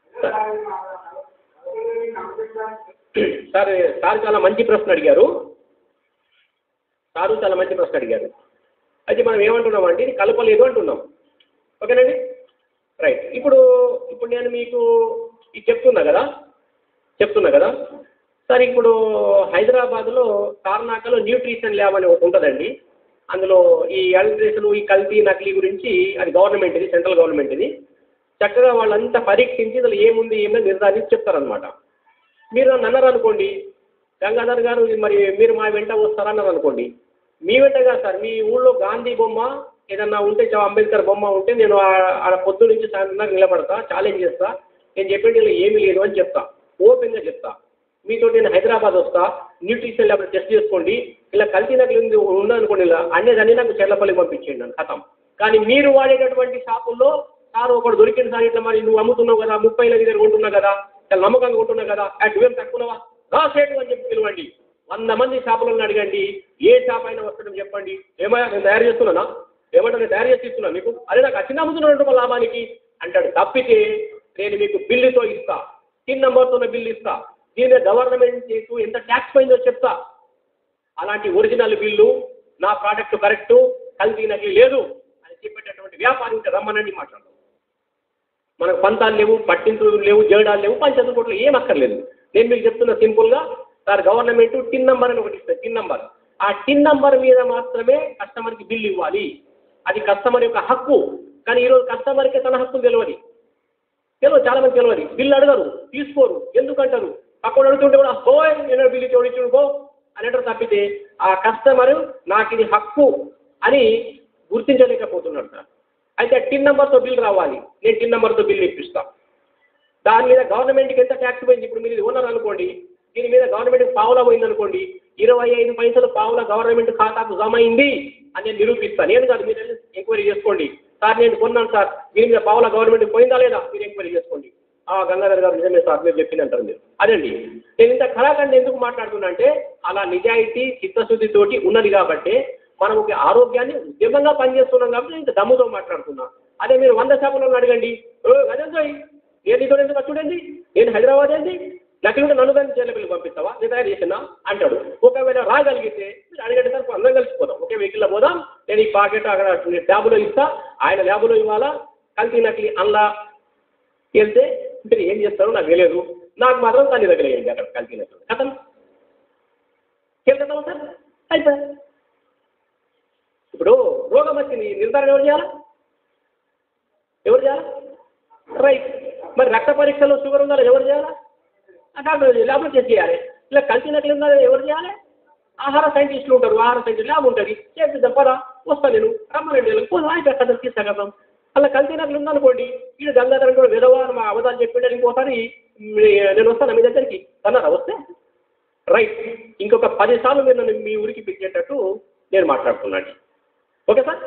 సార్ సార్ చాలా మంచి ప్రశ్న అడిగారు సారు చాలా మంచి ప్రశ్న అడిగారు అయితే మనం ఏమంటున్నాం అంటే ఇది కలపలేదు అంటున్నాం ఓకేనండి రైట్ ఇప్పుడు ఇప్పుడు నేను మీకు ఇది చెప్తున్నా కదా చెప్తున్నా కదా సార్ ఇప్పుడు హైదరాబాద్లో తార్నాకలో న్యూట్రిషన్ ల్యాబ్ అని ఒకటి ఉంటుందండి అందులో ఈ అల్ట్రేషన్ ఈ కల్తీ నకిలీ గురించి అది గవర్నమెంట్ ఇది సెంట్రల్ గవర్నమెంట్ ఇది చక్కగా వాళ్ళంతా పరీక్షించి ఇందులో ఏముంది ఏమో నిర్ధారించి చెప్తారనమాట మీరు నన్ను అన్నారు అనుకోండి గంగాధర్ గారు మరి మీరు మా వెంట వస్తారన్నారు అనుకోండి మీ వెంట కాదు సార్ మీ ఊళ్ళో గాంధీ బొమ్మ ఏదన్నా ఉంటే చా- అంబేద్కర్ బొమ్మ ఉంటే నేను ఆ- ఆడ పొద్దు నుంచి సాయంత్రం దాకా నిలబడతా ఛాలెంజ్ చేస్తా నేను చెప్పేది ఇలా ఏమీ లేదు అని చెప్తా ఓపెన్గా చెప్తా మీతో నేను హైదరాబాద్ వస్తా న్యూట్రిషన్ ల్యాబ్ టెస్ట్ చేసుకోండి ఇలా కల్తీ నకలు ఉంది ఉందనుకోండి ఇలా అన్నీ నాకు చెల్లపల్లికి పంపించేయండి నన్ను కథం కానీ మీరు వాడేటటువంటి షాపుల్లో సార్ ఒకడు దొరికింది సార్ ఇట్లా మరి నువ్వు అమ్ముతున్నావు కదా ముప్పై దగ్గర కొంటున్నావు కదా చాలా నమ్మకంగా కొంటున్నావు కదా అటు ఏం తక్కువవా రా సేటు అని చెప్పి పిలవండి వంద మంది షాపులను అడగండి ఏ షాప్ అయినా వస్తాడని చెప్పండి ఏమయ్యా నేను తయారు చేస్తున్నానా ఏమంటే నేను తయారు చేసి ఇస్తున్నా మీకు అదే నాకు అచ్చిన అమ్ముతున్నాడు మా లాభానికి అంటాడు తప్పితే నేను మీకు బిల్లుతో ఇస్తా పిన్ నెంబర్తో బిల్లు ఇస్తా దీని గవర్నమెంట్ చేస్తూ ఎంత ట్యాక్స్ పోయిందో చెప్తా అలాంటి ఒరిజినల్ బిల్లు నా ప్రోడక్ట్ కరెక్టు కల్తీ నకిలీ లేదు అని చెప్పేటటువంటి వ్యాపారి ఉంటే రమ్మనండి మాట్లాడదాం మనకు పంతాలు లేవు పట్టింపులు లేవు జగడాలు లేవు పంచాయతీ కోట్లు ఏం అక్కర్లేదు నేను మీకు చెప్తున్నా సింపుల్గా సార్ గవర్నమెంట్ టిన్ నంబర్ అని ఒకటి ఇస్తుంది టిన్ నంబర్ ఆ టిన్ నంబర్ మీద మాత్రమే కస్టమర్కి బిల్ ఇవ్వాలి అది కస్టమర్ యొక్క హక్కు కానీ ఈరోజు కస్టమర్కి తన హక్కు తెలియదు తెలియదు చాలా మంది తెలియదు బిల్లు అడగరు తీసుకోరు ఎందుకంటారు పక్కన అడుగుతుంటే కూడా హోయ్ నేను బిల్లు చోడించుడు పో అనేటర్ తప్పితే ఆ కస్టమరు నాకు ఇది హక్కు అని గుర్తించలేకపోతున్నాడు సార్ అయితే టిన్ నెంబర్తో బిల్ రావాలి నేను టిన్ నెంబర్తో బిల్ ఇప్పిస్తాను దాని మీద గవర్నమెంట్కి ఎంత ట్యాక్స్ పోయింది ఇప్పుడు మీరు ఇది ఓనర్ అనుకోండి దీని మీద గవర్నమెంట్కి పావులా పోయింది అనుకోండి ఇరవై ఐదు పైసలు పావుల గవర్నమెంట్ ఖాతాకు జమ అయింది అని నేను నిరూపిస్తాను నేను కాదు మీరు వెళ్ళి ఎంక్వైరీ చేసుకోండి సార్ నేను కొన్నాను సార్ దీని మీద పావుల గవర్నమెంట్ పోయిందా లేదా మీరు ఎంక్వైరీ చేసుకోండి ఆ గంగాధర్ గారు నిజమే సార్ మీరు చెప్పింది అంటారు మీరు అదండి నేను ఇంత కళాఖండ ఎందుకు మాట్లాడుతున్నా అంటే అలా నిజాయితీ చిత్తశుద్ధితోటి ఉన్నది కాబట్టి మనం ఒక ఆరోగ్యాన్ని ఉద్యమంగా పనిచేస్తున్నాం కాబట్టి నేను ఇంత దమ్ముతో మాట్లాడుతున్నా అదే మీరు వంద శాతంలో అడగండి ఓ అదేందో నేను నీతో ఎందుకు చూడండి నేను హైదరాబాద్ ఏంది నకిలీగా నన్ను దాన్ని జైలుకి పంపిస్తావా నేను తయారు చేసినా అంటాడు ఒకవేళ రాగలిగితే మీరు అడిగండి సార్ అందరం కలిసిపోదాం ఒకే వెహికల్లో పోదాం నేను ఈ పాకెట్ అక్కడ ల్యాబ్లో ఇస్తా ఆయన ల్యాబ్లో ఇవ్వాలా కల్తీ నకిలీ అందులో వెళ్తే మీరు ఏం చేస్తారో నాకు తెలియదు నాకు మాత్రం తల్లి దగ్గర ఏంటి అక్కడ కల్తీ నకిలీ కథం వెళ్తాం సార్ అయిపోయా ఇప్పుడు రోగం వచ్చింది నిర్ధారణ ఎవరు చేయాలా ఎవరు చేయాలా రైట్ మరి రక్త పరీక్షలో షుగర్ ఉందా ఎవరు చేయాలా ఆ డాక్టర్ ల్యాబ్లో చెక్ చేయాలి ఇలా కల్తీ నకిలీ ఉందా ఎవరు చేయాలి ఆహార సైంటిస్టులు ఉంటారు ఆహార సైంటిస్ట్ ల్యాబ్ ఉంటుంది చేపిద్దాం పదా వస్తా నేను రమ్మనండి వీళ్ళకి పోదు ఆయన కథలు తీసుకెళ్తాం అలా కల్తీ నకిలీ ఉందనుకోండి వీడు గంగాధరం కూడా విధవా అని మా అవధాలు చెప్పిండే ఇంకోసారి మీ- నేను వస్తాను మీ దగ్గరికి అన్నారా వస్తే రైట్ ఇంకొక పది సార్లు మీరు నన్ను మీ ఊరికి పిలిచేటట్టు నేను మాట్లాడుతున్నాను ఓకే సార్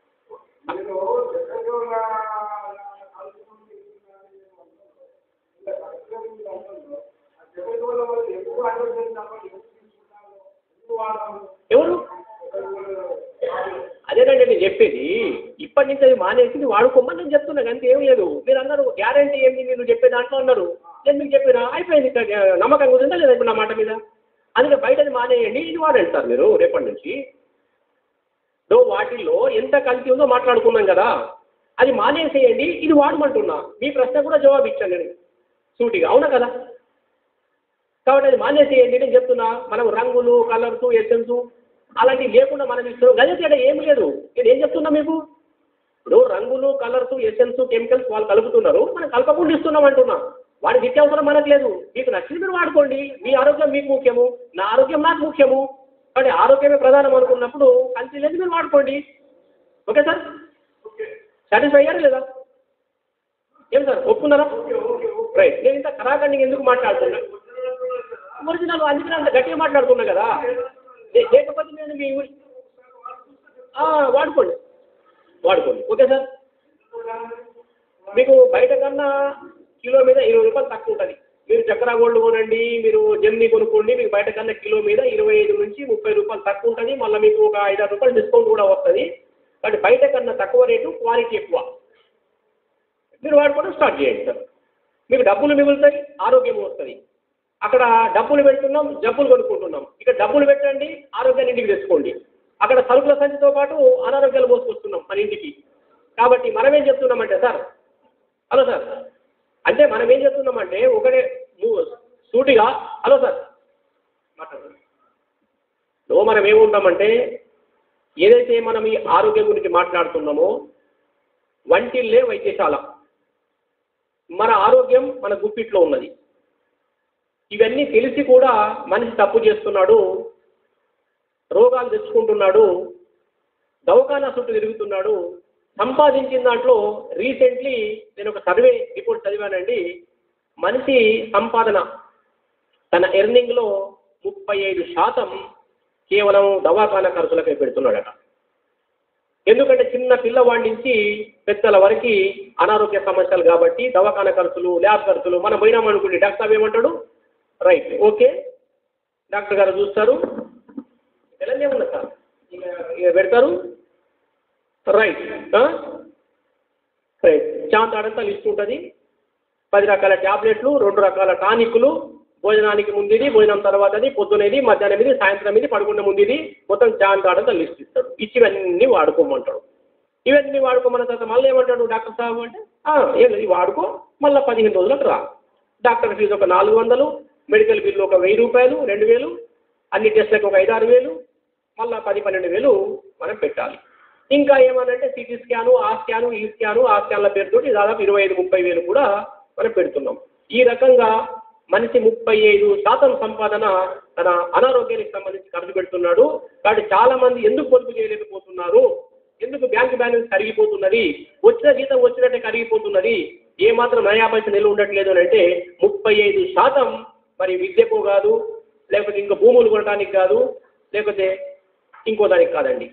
ఎవరు అదేనండి నేను చెప్పేది ఇప్పటి నుంచి అది మానేసి నువ్వు వాడుకోమని నేను చెప్తున్నా అంతే ఏం లేదు మీరు అన్నారు గ్యారంటీ ఏంటి మీరు చెప్పే దాంట్లో అన్నారు నేను మీకు చెప్పినా అయిపోయింది ఇక్కడ, ఆ, నమ్మకం కుదిరిందా లేదా ఇప్పుడు నా మాట మీద అందుకే బయటది మానేయండి ఇది వాడండి సార్ మీరు రేపటి నుంచి దో వాటిల్లో ఎంత కల్తీ ఉందో మాట్లాడుకున్నాం కదా అది మానేసేయండి ఇది వాడమంటున్నా మీ ప్రశ్న కూడా జవాబు ఇచ్చాను నేను సూటిగా అవునా కదా కాబట్టి అది మానేసేయండి నేను చెప్తున్నా మనం రంగులు కలర్స్ ఎసెన్స్ అలాంటివి లేకుండా మనం ఇస్తున్నాం గదే తేడా ఏం లేదు నేను ఏం చెప్తున్నా మీకు ఇప్పుడు రంగులు కలర్స్ ఎసెన్స్ కెమికల్స్ వాళ్ళు కలుపుతున్నారు మనం కలపకుండా ఇస్తున్నాం అంటున్నా వాడి నిత్యావసరం మనకు లేదు మీకు నచ్చింది మీరు వాడుకోండి మీ ఆరోగ్యం మీకు ముఖ్యము నా ఆరోగ్యం నాకు ముఖ్యము కాబట్టి ఆరోగ్యమే ప్రధానం అనుకున్నప్పుడు కల్తీ లేదు మీరు వాడుకోండి ఓకే సార్ సాటిస్ఫై అయ్యారా లేదా ఏం సార్ ఒప్పుకున్నారా రైట్ నేను ఇంత కరాఖండిగా ఎందుకు మాట్లాడుతున్నా ఒరిజినల్ అందుకనే అంత గట్టిగా మాట్లాడుతున్నా కదా లే- లేకపోతే నేను మీ ఊరి ఆ, వాడుకోండి వాడుకోండి ఓకే సార్ మీకు బయట కన్నా కిలో మీద ఇరవై రూపాయలు తక్కువ ఉంటుంది మీరు చక్రా గోల్డ్ కొనండి మీరు జెమ్ని కొనుక్కోండి మీకు బయట కన్నా కిలో మీద ఇరవై ఐదు నుంచి ముప్పై రూపాయలు తక్కువ ఉంటుంది మళ్ళీ మీకు ఒక ఐదారు రూపాయలు డిస్కౌంట్ కూడా వస్తుంది కాబట్టి బయట కన్నా తక్కువ రేటు క్వాలిటీ ఎక్కువ మీరు వాడుకోవడం స్టార్ట్ చేయండి సార్ మీకు డబ్బులు మిగులుతాయి ఆరోగ్యం వస్తుంది అక్కడ డబ్బులు పెడుతున్నాం జబ్బులు కొనుక్కుంటున్నాం ఇక్కడ డబ్బులు పెట్టండి ఆరోగ్యాన్ని ఇంటికి తెచ్చుకోండి అక్కడ సరుకుల సంచితో పాటు అనారోగ్యాలు మోసుకొస్తున్నాం మన ఇంటికి కాబట్టి మనం ఏం చెప్తున్నామంటే సార్ హలో సార్ అంటే మనం ఏం చెప్తున్నామంటే ఒకటే ము- సూటిగా హలో సార్ మాట్లాడండి లో మనం ఏముంటామంటే ఏదైతే మనం ఈ ఆరోగ్యం గురించి మాట్లాడుతున్నామో వంటిల్లే వైద్యశాల మన ఆరోగ్యం మన గుప్పిట్లో ఉన్నది ఇవన్నీ తెలిసి కూడా మనిషి తప్పు చేస్తున్నాడు రోగాలు తెచ్చుకుంటున్నాడు దవాఖానా చుట్టూ తిరుగుతున్నాడు సంపాదించిన దాంట్లో రీసెంట్లీ నేను ఒక సర్వే రిపోర్ట్ చదివానండి మనిషి సంపాదన తన ఎర్నింగ్లో ముప్పై ఐదు శాతం కేవలం దవాఖానా ఖర్చులకే పెడుతున్నాడట ఎందుకంటే చిన్న పిల్లవాడి నుంచి పెద్దల వరకు అనారోగ్య సమస్యలు కాబట్టి దవాఖానా ఖర్చులు ల్యాబ్ ఖర్చులు మనం పోయినామనుకోండి డాక్టర్ సాబ్ ఏమంటాడు రైట్ ఓకే డాక్టర్ గారు చూస్తారు తెలంగాణ ఏమన్నా సార్ ఇక ఇక పెడతారు రైట్ రైట్ చాంతాడంతా లిస్ట్ ఉంటుంది పది రకాల ట్యాబ్లెట్లు రెండు రకాల టానిక్లు భోజనానికి ముందుది భోజనం తర్వాతది పొద్దునేది మధ్యాహ్నం ఇది సాయంత్రం ఇది పడుకున్న ముందుది మొత్తం చాంతాడంతా లిస్ట్ ఇస్తాడు ఇచ్చి ఇవన్నీ వాడుకోమంటాడు ఇవన్నీ వాడుకోమన్న తర్వాత మళ్ళీ ఏమంటాడు డాక్టర్ సాబ్ అంటే "ఆ, ఏం లేదు ఇవి వాడుకో మళ్ళీ పదిహేను రోజులకు రా డాక్టర్ ఫీజు ఒక నాలుగు వందలు మెడికల్ బిల్లు ఒక వెయ్యి రూపాయలు రెండు వేలు అన్ని టెస్ట్లకు ఒక ఐదు ఆరు వేలు మళ్ళీ పది పన్నెండు వేలు మనం పెట్టాలి ఇంకా ఏమనంటే సిటీ స్కాను ఆ స్కాను ఈ స్కాను ఆ స్కాన్ల పేరుతోటి దాదాపు ఇరవై ఐదు ముప్పై వేలు కూడా మనం పెడుతున్నాం ఈ రకంగా మనిషి ముప్పై ఐదు శాతం సంపాదన తన అనారోగ్యానికి సంబంధించి ఖర్చు పెడుతున్నాడు కాబట్టి చాలా మంది ఎందుకు పొదుపు చేయలేకపోతున్నారు ఎందుకు బ్యాంక్ బ్యాలెన్స్ కరిగిపోతున్నది వచ్చిన జీతం వచ్చినట్టే కరిగిపోతున్నది ఏ మాత్రం నయా పైసలు నిల్వ ఉండట్లేదు అని అంటే ముప్పై ఐదు శాతం మరి విద్యకు కాదు లేకపోతే ఇంకా భూములు కొనడానికి కాదు లేకపోతే ఇంకో దానికి కాదండి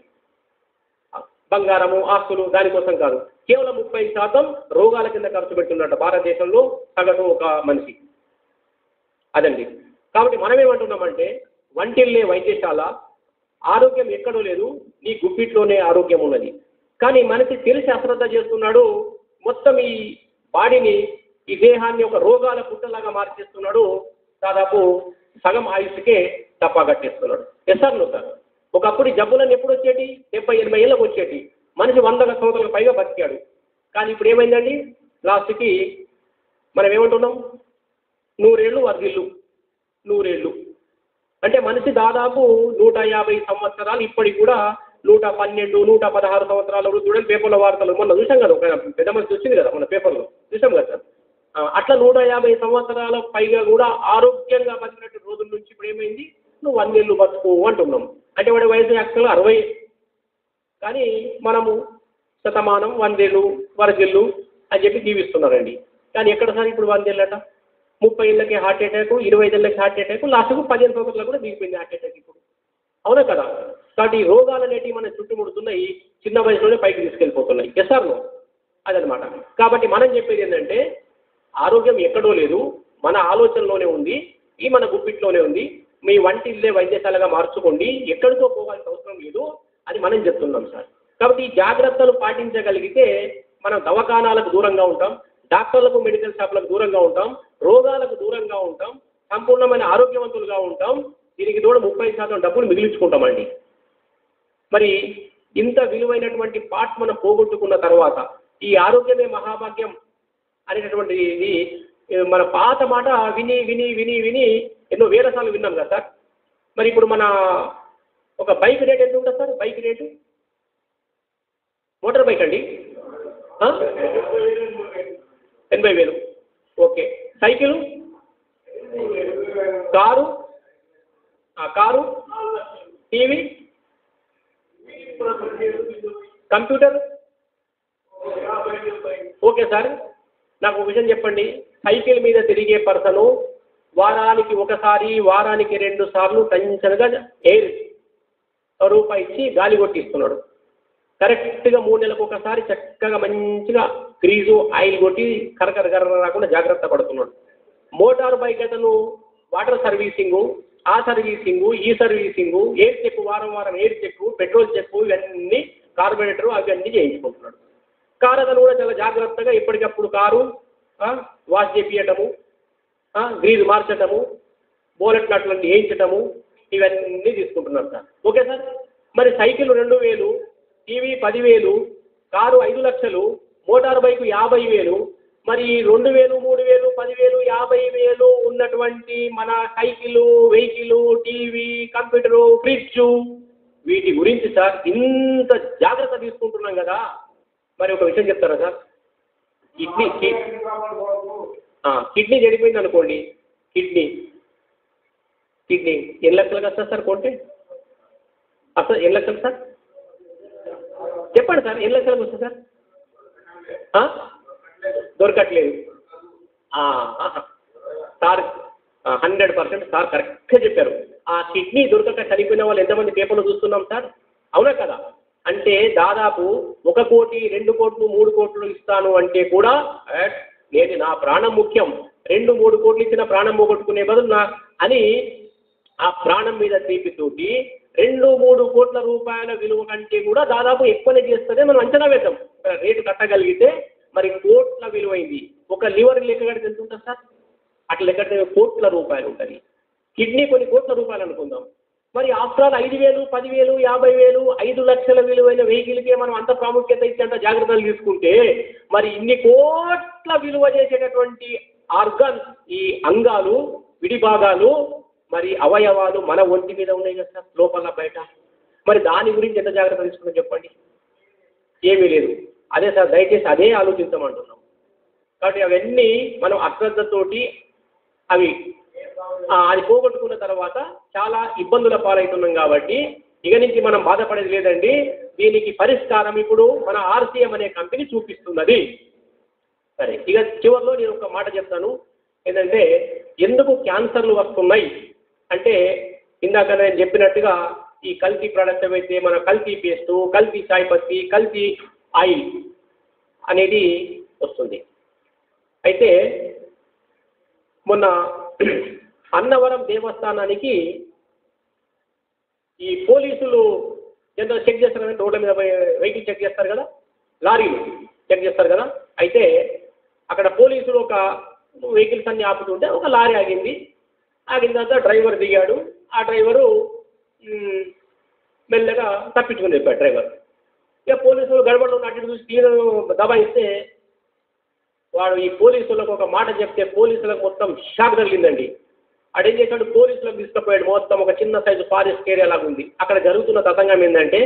బంగారము ఆస్తులు దానికోసం కాదు కేవలం ముప్పై శాతం రోగాల కింద ఖర్చు పెడుతున్నట్టు భారతదేశంలో సగటు ఒక మనిషి అదండి కాబట్టి మనం ఏమంటున్నామంటే వంటిల్లే వైద్యశాల ఆరోగ్యం ఎక్కడో లేదు నీ గుప్పిట్లోనే ఆరోగ్యం ఉన్నది కానీ మనిషి తెలిసి అశ్రద్ధ చేస్తున్నాడు మొత్తం ఈ బాడీని ఈ దేహాన్ని ఒక రోగాల పుట్టలాగా మార్చేస్తున్నాడు దాదాపు సగం ఆయుష్కే తప్పా కట్టేస్తున్నాడు ఎస్ సార్ నో సార్ ఒకప్పుడు ఈ జబ్బులన్నీ ఎప్పుడు వచ్చేటి డెబ్బై ఎనభై ఏళ్ళకు వచ్చేటి మనిషి వందల సంవత్సరాలకు పైగా బతికాడు కానీ ఇప్పుడు ఏమైందండి లాస్ట్కి మనం ఏమంటున్నాం నూరేళ్ళు వర్గిల్లు నూరేళ్ళు అంటే మనిషి దాదాపు నూట యాభై సంవత్సరాలు ఇప్పటికి కూడా నూట పన్నెండు నూట పదహారు సంవత్సరాల వృద్ధుడని పేపర్లో వార్తలు మొన్న చూసాం కదా ఒక పెద్ద మనిషి వచ్చింది కదా మన పేపర్లో చూసాం కదా సార్ ఆ, అట్లా నూట యాభై సంవత్సరాల పైగా కూడా ఆరోగ్యంగా బతికినట్టు రోజుల నుంచి ఇప్పుడు ఏమైంది నువ్వు వందేళ్ళు బతుకు అంటున్నాం అంటే వాడి వయసు యాక్చువల్గా అరవై కానీ మనము శతమానం వందేళ్ళు వరకెళ్ళు అని చెప్పి జీవిస్తున్నారండి కానీ ఎక్కడ సార్ ఇప్పుడు వందేళ్ళట ముప్పై ఏళ్ళకి హార్ట్ అటాక్ ఇరవై ఐదేళ్ళకి హార్ట్ అటాక్ లాస్ట్కు పదిహేను సంవత్సరాలు కూడా దిగిపోయింది హార్ట్ అటాక్ ఇప్పుడు అవునా కదా కాబట్టి ఈ రోగాలు అనేటివి మన చుట్టుముడుతున్నాయి చిన్న వయసులోనే పైకి తీసుకెళ్ళిపోతున్నాయి ఎస్ ఆర్ నో అదనమాట కాబట్టి మనం చెప్పేది ఏంటంటే ఆరోగ్యం ఎక్కడో లేదు మన ఆలోచనలోనే ఉంది ఈ మన గుప్పిట్లోనే ఉంది మీ వంటి ఇల్లే వైద్యశాలగా మార్చుకోండి ఎక్కడికో పోవాల్సిన అవసరం లేదు అని మనం చెప్తున్నాం సార్ కాబట్టి ఈ జాగ్రత్తలు పాటించగలిగితే మనం దవాఖానాలకు దూరంగా ఉంటాం డాక్టర్లకు మెడికల్ షాపులకు దూరంగా ఉంటాం రోగాలకు దూరంగా ఉంటాం సంపూర్ణమైన ఆరోగ్యవంతులుగా ఉంటాం దీనికి తోడు ముప్పై శాతం డబ్బులు మిగిలించుకుంటామండి మరి ఇంత విలువైనటువంటి పార్ట్ మనం పోగొట్టుకున్న తర్వాత ఈ ఆరోగ్యమే మహాభాగ్యం అనేటటువంటి ఇది ఏ, మన పాత మాట విని విని విని విని ఎన్నో వేల సార్లు విన్నాం కదా సార్ మరి ఇప్పుడు మన ఒక బైక్ రేట్ ఎంత ఉంటుంది sir bike rate motor bike అండి ఆ? ఎనభై వేలు ఓకే సైకిల్ కారు ఆ, car TV computer okay sir నాకు ఒక విషయం చెప్పండి సైకిల్ మీద తిరిగే పర్సను వారానికి ఒకసారి వారానికి రెండు సార్లు టెన్షన్గా ఎయిర్ రూపాయి ఇచ్చి గాలి కొట్టిస్తున్నాడు కరెక్ట్గా మూడు నెలలకు ఒకసారి చక్కగా మంచిగా గ్రీజు ఆయిల్ కొట్టి కరకర కర్ర రాకుండా జాగ్రత్త పడుతున్నాడు మోటార్ బైక్ అతను వాటర్ సర్వీసింగు ఆ సర్వీసింగు ఈ సర్వీసింగు ఎయిర్ చెక్ వారం వారం ఎయిర్ చెక్ పెట్రోల్ చెక్ ఇవన్నీ కార్బొరేటర్ అవన్నీ చేయించుకుంటున్నాడు కారు అతను కూడా చాలా జాగ్రత్తగా ఎప్పటికప్పుడు కారు ఆ, వాష్ చేపించటము గ్రీజ్ మార్చటము బోలెట్ నట్లన్నీ వేయించటము ఇవన్నీ తీసుకుంటున్నారు సార్ ఓకే సార్ మరి సైకిల్ రెండు వేలు టీవీ పదివేలు కారు ఐదు లక్షలు మోటార్ బైకు యాభై వేలు మరి రెండు వేలు మూడు వేలు పదివేలు యాభై వేలు ఉన్నటువంటి మన cycle vehicle TV computer fridge వీటి గురించి సార్ ఇంత జాగ్రత్త తీసుకుంటున్నాం కదా మరి ఒక విషయం చెప్తారా సార్ కిడ్నీ కి- ఆ, కిడ్నీ చెడిపోయింది అనుకోండి కిడ్నీ కిడ్నీ ఎన్ని లక్షలకు వస్తుంది సార్ కొంటే అసలు ఎన్ని లక్షలు సార్ చెప్పండి సార్ ఎన్ని లక్షలకు వస్తుంది సార్ ఆ? దొరకట్లేదు ఆ, ఆహా. సార్ హండ్రెడ్ పర్సెంట్ సార్ కరెక్ట్గా చెప్పారు ఆ కిడ్నీ దొరకక చనిపోయిన వాళ్ళు ఎంతమంది పేపర్లో చూస్తున్నాం సార్ అవునా కదా అంటే దాదాపు ఒక కోటి రెండు కోట్లు మూడు కోట్లు ఇస్తాను అంటే కూడా ఏట్, నేను నా ప్రాణం ముఖ్యం రెండు మూడు కోట్లు ఇచ్చిన ప్రాణం పోగొట్టుకునే బదులు నా అని ఆ ప్రాణం మీద తీపితోటి రెండు మూడు కోట్ల రూపాయల విలువ కంటే కూడా దాదాపు ఎక్కువనే చేస్తుంది మనం అంచనా వేద్దాం రేటు కట్టగలిగితే మరి కోట్ల విలువైంది ఒక లివర్ లెక్క కడితే ఎంత ఉంటుంది సార్ అట్లా లెక్క కడితే కోట్ల రూపాయలు ఉంటుంది కిడ్నీ కొన్ని కోట్ల రూపాయలు అనుకుందాం మరి ఆఫ్టర్ ఆల్ ఐదు వేలు పదివేలు యాభై వేలు ఐదు లక్షల విలువైన వెహికల్కే మనం అంత ప్రాముఖ్యత ఇచ్చి అంత జాగ్రత్తలు తీసుకుంటే మరి ఇన్ని కోట్ల విలువ చేసేటటువంటి ఆర్గన్స్ ఈ అంగాలు విడి భాగాలు మరి అవయవాలు మన ఒంటి మీద ఉన్నాయి కదా సార్ లోపల బయట మరి దాని గురించి ఎంత జాగ్రత్త తీసుకుంటాం చెప్పండి ఏమీ లేదు అదే సార్ దయచేసి అదే ఆలోచించమంటున్నాం కాబట్టి అవన్నీ మనం అశ్రద్ధతోటి అవి ఆ, అది పోగొట్టుకున్న తర్వాత చాలా ఇబ్బందుల పాలవుతున్నాం కాబట్టి ఇక నుంచి మనం బాధపడేది లేదండి దీనికి పరిష్కారం ఇప్పుడు మన ఆర్సీఎం అనే కంపెనీ చూపిస్తున్నది సరే ఇక చివరిలో నేను ఒక మాట చెప్తాను ఏంటంటే ఎందుకు క్యాన్సర్లు వస్తున్నాయి అంటే ఇందాక నేను చెప్పినట్టుగా ఈ కల్తీ ప్రోడక్ట్ ఏవైతే మన కల్తీ పేస్టు కల్తీ చాయ్ పత్తి కల్తీ ఆయిల్ అనేది వస్తుంది అయితే మొన్న అన్నవరం దేవస్థానానికి ఈ పోలీసులు జనరల్ చెక్ చేస్తారు కదా రోడ్ల మీద వెహికల్ చెక్ చేస్తారు కదా లారీలు చెక్ చేస్తారు కదా అయితే అక్కడ పోలీసులు ఒక వెహికల్స్ అన్ని ఆపుతుంటే ఒక లారీ ఆగింది ఆగిన తర్వాత డ్రైవర్ దిగాడు ఆ డ్రైవరు మ్, మెల్లగా తప్పించుకుని చెప్పాడు డ్రైవర్ ఇక పోలీసులు గడబడలో అటు చూసి తీరు దబాయిస్తే వాడు ఈ పోలీసులకు ఒక మాట చెప్తే పోలీసులకు మొత్తం షాక్ తగిలిందండి అడేం చేశాడు పోలీసులకు తీసుకుపోయాడు మొత్తం ఒక చిన్న సైజు ఫారెస్ట్ ఏరియా లాగా ఉంది అక్కడ జరుగుతున్న తతంగం ఏంటంటే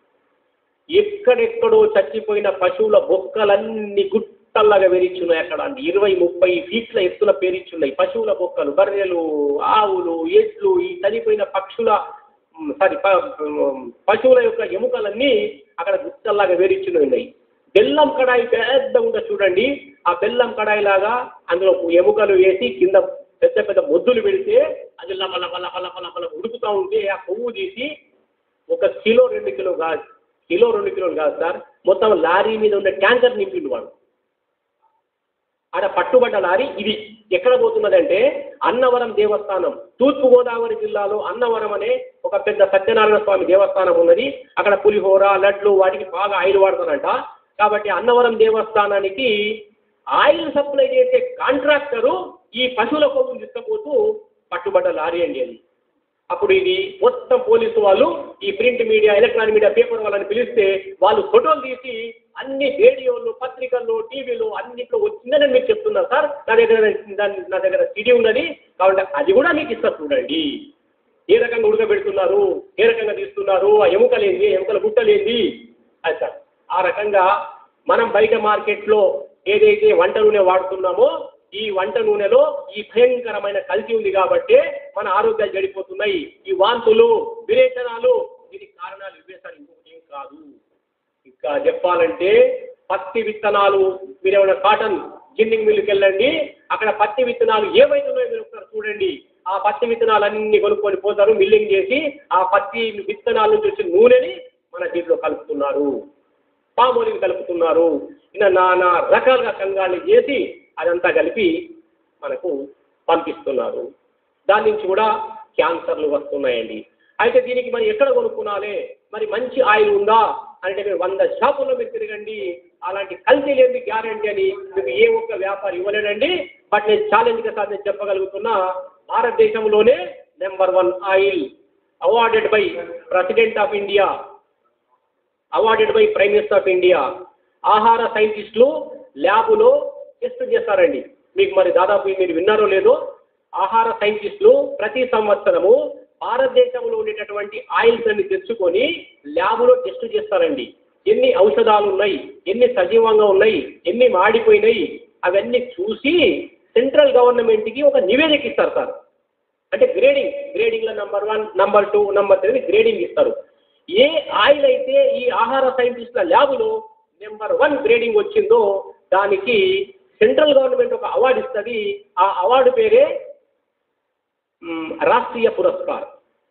ఎక్కడెక్కడో చచ్చిపోయిన పశువుల బొక్కలన్నీ గుట్టల్లాగా పెరిచున్నాయి అక్కడ అండి ఇరవై ముప్పై ఫీట్ల ఎత్తున పేరిచున్నాయి పశువుల బొక్కలు బర్రెలు ఆవులు ఎడ్లు ఈ చనిపోయిన పక్షుల సారీ పశువుల యొక్క ఎముకలన్నీ అక్కడ గుట్టల్లాగా వేరిచున్నాయి ఉన్నాయి బెల్లం కడాయి పెద్ద ఉంటుంది చూడండి ఆ బెల్లం కడాయి లాగా అందులో ఎముకలు వేసి కింద పెద్ద పెద్ద మొద్దులు పెడితే అది లప లప లప లప లప లప ఉడుకుతూ ఉంటే ఆ కొవ్వు తీసి ఒక కిలో రెండు కిలో కాదు కిలో రెండు కిలోలు కాదు సార్ మొత్తం లారీ మీద ఉన్న ట్యాంకర్ నింపిండు వాడు ఆడ పట్టుబడ్డ లారీ ఇది ఎక్కడ పోతున్నదంటే అన్నవరం దేవస్థానం తూర్పుగోదావరి జిల్లాలో అన్నవరం అనే ఒక పెద్ద సత్యనారాయణ స్వామి దేవస్థానం ఉన్నది అక్కడ పులిహోర లడ్లు వాటికి బాగా ఆయిల్ వాడతారంట కాబట్టి అన్నవరం దేవస్థానానికి ఆయిల్ సప్లై చేసే కాంట్రాక్టరు ఈ పశువుల కొవ్వును తీసుకుపోతూ పట్టుబడ్డ లారీ అండి అది అప్పుడు ఇది మొత్తం పోలీసు వాళ్ళు ఈ print media electronic media paper వాళ్ళని పిలిస్తే వాళ్ళు ఫోటోలు తీసి అన్ని రేడియోలు పత్రికల్లో టీవీలు అన్నిట్లో వచ్చిందని మీకు చెప్తున్నారు సార్ నా దగ్గర దాని నా దగ్గర సిడి ఉన్నది కాబట్టి అది కూడా మీకు ఇస్తా చూడండి ఏ రకంగా ఉడకబెడుతున్నారు ఏ రకంగా తీస్తున్నారు ఆ ఎముకలేంది ఎముకల గుట్టలేంది అది సార్ ఆ రకంగా మనం బయట మార్కెట్లో ఏదైతే వంట నూనె వాడుతున్నామో ఈ వంట నూనెలో ఈ భయంకరమైన కల్తీ ఉంది కాబట్టి మన ఆరోగ్యాలు చెడిపోతున్నాయి ఈ వాంతులు విరేచనాలు దీనికి కారణాలు ఇవే సార్ ఇంకొకటి ఏం కాదు ఇంకా చెప్పాలంటే పత్తి విత్తనాలు మీరు ఏమైనా కాటన్ జిన్నింగ్ మిల్లుకి వెళ్ళండి అక్కడ పత్తి విత్తనాలు ఏవైతే ఉన్నాయో మీరు ఒకసారి చూడండి ఆ పత్తి విత్తనాలు అన్ని కొనుక్కొని పోతారు మిల్లింగ్ చేసి ఆ పత్తి విత్తనాల నుంచి వచ్చిన నూనెని మన దీంట్లో కలుపుతున్నారు పామోలిని కలుపుతున్నారు ఇలా నానా రకాలుగా కంగాళ్ళు చేసి అదంతా కలిపి మనకు పంపిస్తున్నారు దాని నుంచి కూడా క్యాన్సర్లు వస్తున్నాయండి అయితే దీనికి మరి ఎక్కడ కొనుక్కునాలి మరి మంచి ఆయిల్ ఉందా అంటే మీరు వంద షాపుల్లో మీరు తిరగండి అలాంటి కల్తీ లేని గ్యారంటీ అని మీకు ఏ ఒక్క వ్యాపారి ఇవ్వలేడండి బట్ నేను ఛాలెంజ్గా సార్ నేను చెప్పగలుగుతున్నా భారతదేశంలోనే number one oil awarded by president of India awarded by prime minister of India ఆహార సైంటిస్టులు ల్యాబులో టెస్ట్ చేస్తారండి మీకు మరి దాదాపు మీరు విన్నారో లేదో ఆహార సైంటిస్టులు ప్రతి సంవత్సరము భారతదేశంలో ఉండేటటువంటి ఆయిల్స్ అన్ని తెచ్చుకొని ల్యాబులో టెస్ట్ చేస్తారండి ఎన్ని ఔషధాలు ఉన్నాయి ఎన్ని సజీవంగా ఉన్నాయి ఎన్ని మాడిపోయినాయి అవన్నీ చూసి సెంట్రల్ గవర్నమెంట్కి ఒక నివేదిక ఇస్తారు సార్ అంటే గ్రేడింగ్ గ్రేడింగ్లో number one number two number three grading ఇస్తారు ఏ ఆయిల్ అయితే ఈ ఆహార సైంటిస్టుల ల్యాబులో నెంబర్ వన్ గ్రేడింగ్ వచ్చిందో దానికి సెంట్రల్ గవర్నమెంట్ ఒక అవార్డు ఇస్తుంది ఆ అవార్డు పేరే మ్, రాష్ట్రీయ పురస్కార్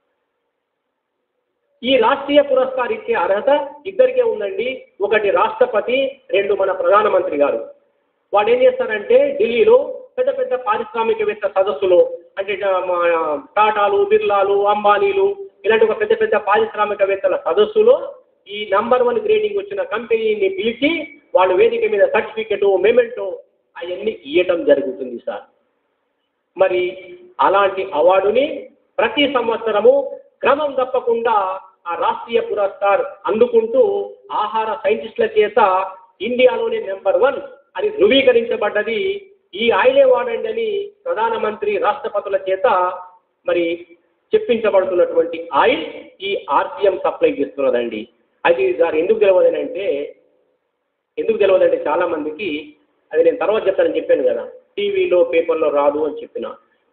ఈ రాష్ట్రీయ పురస్కార్ ఇచ్చే అర్హత ఇద్దరికే ఉందండి ఒకటి రాష్ట్రపతి రెండు మన ప్రధానమంత్రి గారు వాళ్ళు ఏం చేస్తారంటే ఢిల్లీలో పెద్ద పెద్ద పారిశ్రామికవేత్త సదస్సులో అంటే ఆ, మా టాటాలు బిర్లాలు అంబానీలు ఇలాంటి ఒక పెద్ద పెద్ద పారిశ్రామికవేత్తల సదస్సులో ఈ నంబర్ వన్ గ్రేడింగ్ వచ్చిన కంపెనీని పిలిచి వాళ్ళు వేదిక మీద సర్టిఫికెట్ మెమెంటో అవన్నీ ఇవ్వటం జరుగుతుంది సార్ మరి అలాంటి అవార్డుని ప్రతి సంవత్సరము క్రమం తప్పకుండా ఆ రాష్ట్రీయ పురస్కార్ అందుకుంటూ ఆహార సైంటిస్టుల చేత ఇండియాలోనే నెంబర్ వన్ అని ధృవీకరించబడ్డది ఈ ఆయిలే వాడండి అని ప్రధానమంత్రి రాష్ట్రపతుల చేత మరి చెప్పించబడుతున్నటువంటి ఆయిల్ ఈ ఆర్పిఎం సప్లై చేస్తున్నదండి అది సార్ ఎందుకు తెలియదని ఎందుకు తెలియదంటే చాలా మందికి అది నేను తర్వాత చెప్తానని చెప్పాను కదా టీవీలో పేపర్లో రాదు అని చెప్పిన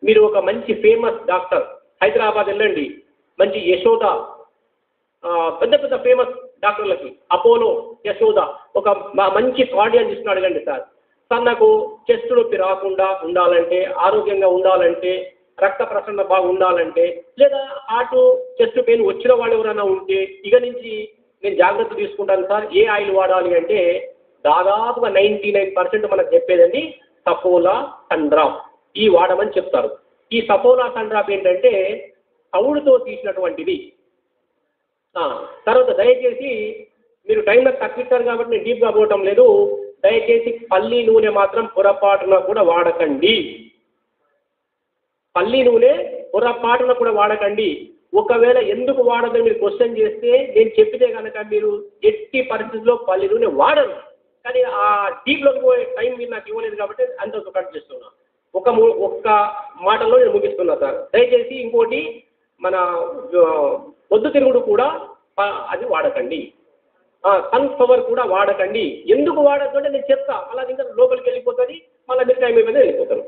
మీరు ఒక మంచి ఫేమస్ డాక్టర్ హైదరాబాద్ వెళ్ళండి మంచి యశోద ఆ, పెద్ద పెద్ద ఫేమస్ డాక్టర్లకి అపోలో యశోద ఒక మ- మంచి కార్డియాలజిస్ట్ని అడగండి సార్ సార్ నాకు చెస్ట్ నొప్పి రాకుండా ఉండాలంటే ఆరోగ్యంగా ఉండాలంటే రక్త ప్రసరణ బాగా ఉండాలంటే లేదా హార్ట్ చెస్ట్ పెయిన్ వచ్చిన వాళ్ళు ఎవరైనా ఉంటే ఇక నుంచి నేను జాగ్రత్త తీసుకుంటాను సార్ ఏ ఆయిల్ వాడాలి అంటే దాదాపుగా నైంటీ నైన్ పర్సెంట్ మనకు చెప్పేదండి సపోలా సన్డ్రాప్ ఈ వాడమని చెప్తారు ఈ సపోలా సన్డ్రాప్ ఏంటంటే తవుడుతో తీసినటువంటిది ఆ, తర్వాత దయచేసి మీరు టైం నాకు తగ్గిస్తారు కాబట్టి నేను డీప్గా పోవటం లేదు దయచేసి పల్లి నూనె మాత్రం పొరపాటున కూడా వాడకండి పల్లి నూనె పొరపాటున కూడా వాడకండి ఒకవేళ ఎందుకు వాడదని మీరు క్వశ్చన్ చేస్తే నేను చెప్పితే కనుక మీరు ఎట్టి పరిస్థితుల్లో పల్లి నూనె వాడరు కానీ ఆ డీప్లోకి పోయే టైం మీరు నాకు ఇవ్వలేదు కాబట్టి అంత కట్ చేస్తున్నా ఒక ము- ఒక్క మాటలో నేను ముగిస్తున్నా సార్ దయచేసి ఇంకోటి మన ఆ, పొద్దుతిరుగుడు కూడా ఆ, అది వాడకండి సన్ఫ్లవర్ కూడా వాడకండి ఎందుకు వాడద్దు అంటే నేను చెప్తా అలా ఇంకా లోపలికి వెళ్ళిపోతుంది మళ్ళీ మీరు టైం అయిపోయింది వెళ్ళిపోతారు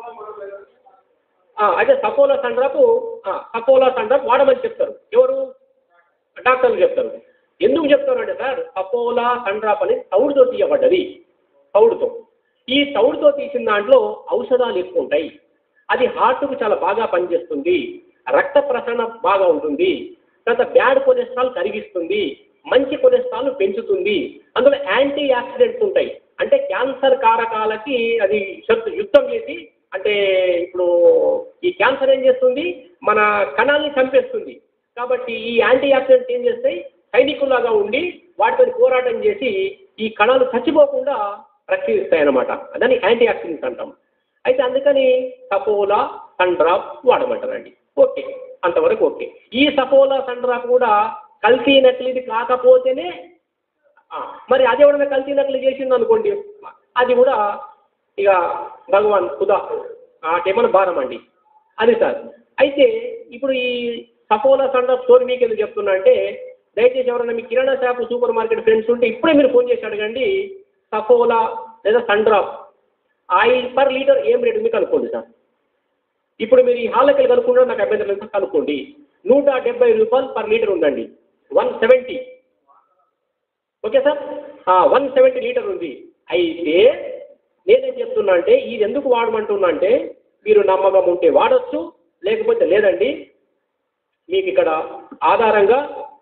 ఆ, అయితే సపోలా సండ్రాప్ సపోలా సండ్రాప్ వాడమని చెప్తారు ఎవరు డాక్టర్లు చెప్తారు ఎందుకు చెప్తారు అంటే సార్ సపోలా సండ్రాప్ అనేది తౌడుతో తీయబడ్డది తౌడుతో ఈ తౌడుతో తీసిన దాంట్లో ఔషధాలు ఎక్కువ ఉంటాయి అది హార్ట్కు చాలా బాగా పనిచేస్తుంది రక్త ప్రసరణ బాగా ఉంటుంది తర్వాత బ్యాడ్ కొలెస్ట్రాల్ కరిగిస్తుంది మంచి కొలెస్ట్రాల్ పెంచుతుంది అందులో యాంటీ యాక్సిడెంట్స్ ఉంటాయి అంటే క్యాన్సర్ కారకాలకి అది శత్రు యుద్ధం చేసి అంటే ఇప్పుడు ఈ క్యాన్సర్ ఏం చేస్తుంది మన కణాలని చంపేస్తుంది కాబట్టి ఈ యాంటీ ఆక్సిడెంట్స్ ఏం చేస్తాయి సైనికుల్లాగా ఉండి వాటితో పోరాటం చేసి ఈ కణాలు చచ్చిపోకుండా రక్షిస్తాయి అన్నమాట దాన్ని యాంటీ ఆక్సిడెంట్స్ అంటాం అయితే అందుకని సపోలా సన్ డ్రాప్ వాడమంటారండి ఓకే అంతవరకు ఓకే ఈ సపోలా సన్ డ్రాప్ కూడా కల్తీ నకిలీది కాకపోతేనే ఆ, మరి అది ఎవడన్నా కల్తీ నకిలీ చేసింది అనుకోండి అది కూడా ఇక భగవాన్ ఖుదా ఆటేమన్నా భారం అండి అది సార్ అయితే ఇప్పుడు ఈ సపోలా సన్ డ్రాప్ స్టోరీ మీకు ఎందుకు చెప్తున్నా అంటే దయచేసి ఎవరైనా మీ కిరాణా షాప్ సూపర్ మార్కెట్ ఫ్రెండ్స్ ఉంటే ఇప్పుడే మీరు ఫోన్ చేసి అడగండి సపోలా లేదా Sundrop oil per litre ఏం రేటు మీకు కనుక్కోండి సార్ ఇప్పుడు మీరు ఈ హాల్కి వెళ్ళి కనుక్కుంటే నాకు అభ్యంతరం లేదు సార్ కనుక్కోండి నూట డెబ్బై రూపాయలు పర్ లీటర్ ఉందండి one seventy okay sir one seventy litre ఉంది అయితే నేనేం చెప్తున్నా అంటే ఇది ఎందుకు వాడమంటున్నా అంటే మీరు నమ్మకం ఉంటే వాడచ్చు లేకపోతే లేదండి మీకు ఇక్కడ ఆధారంగా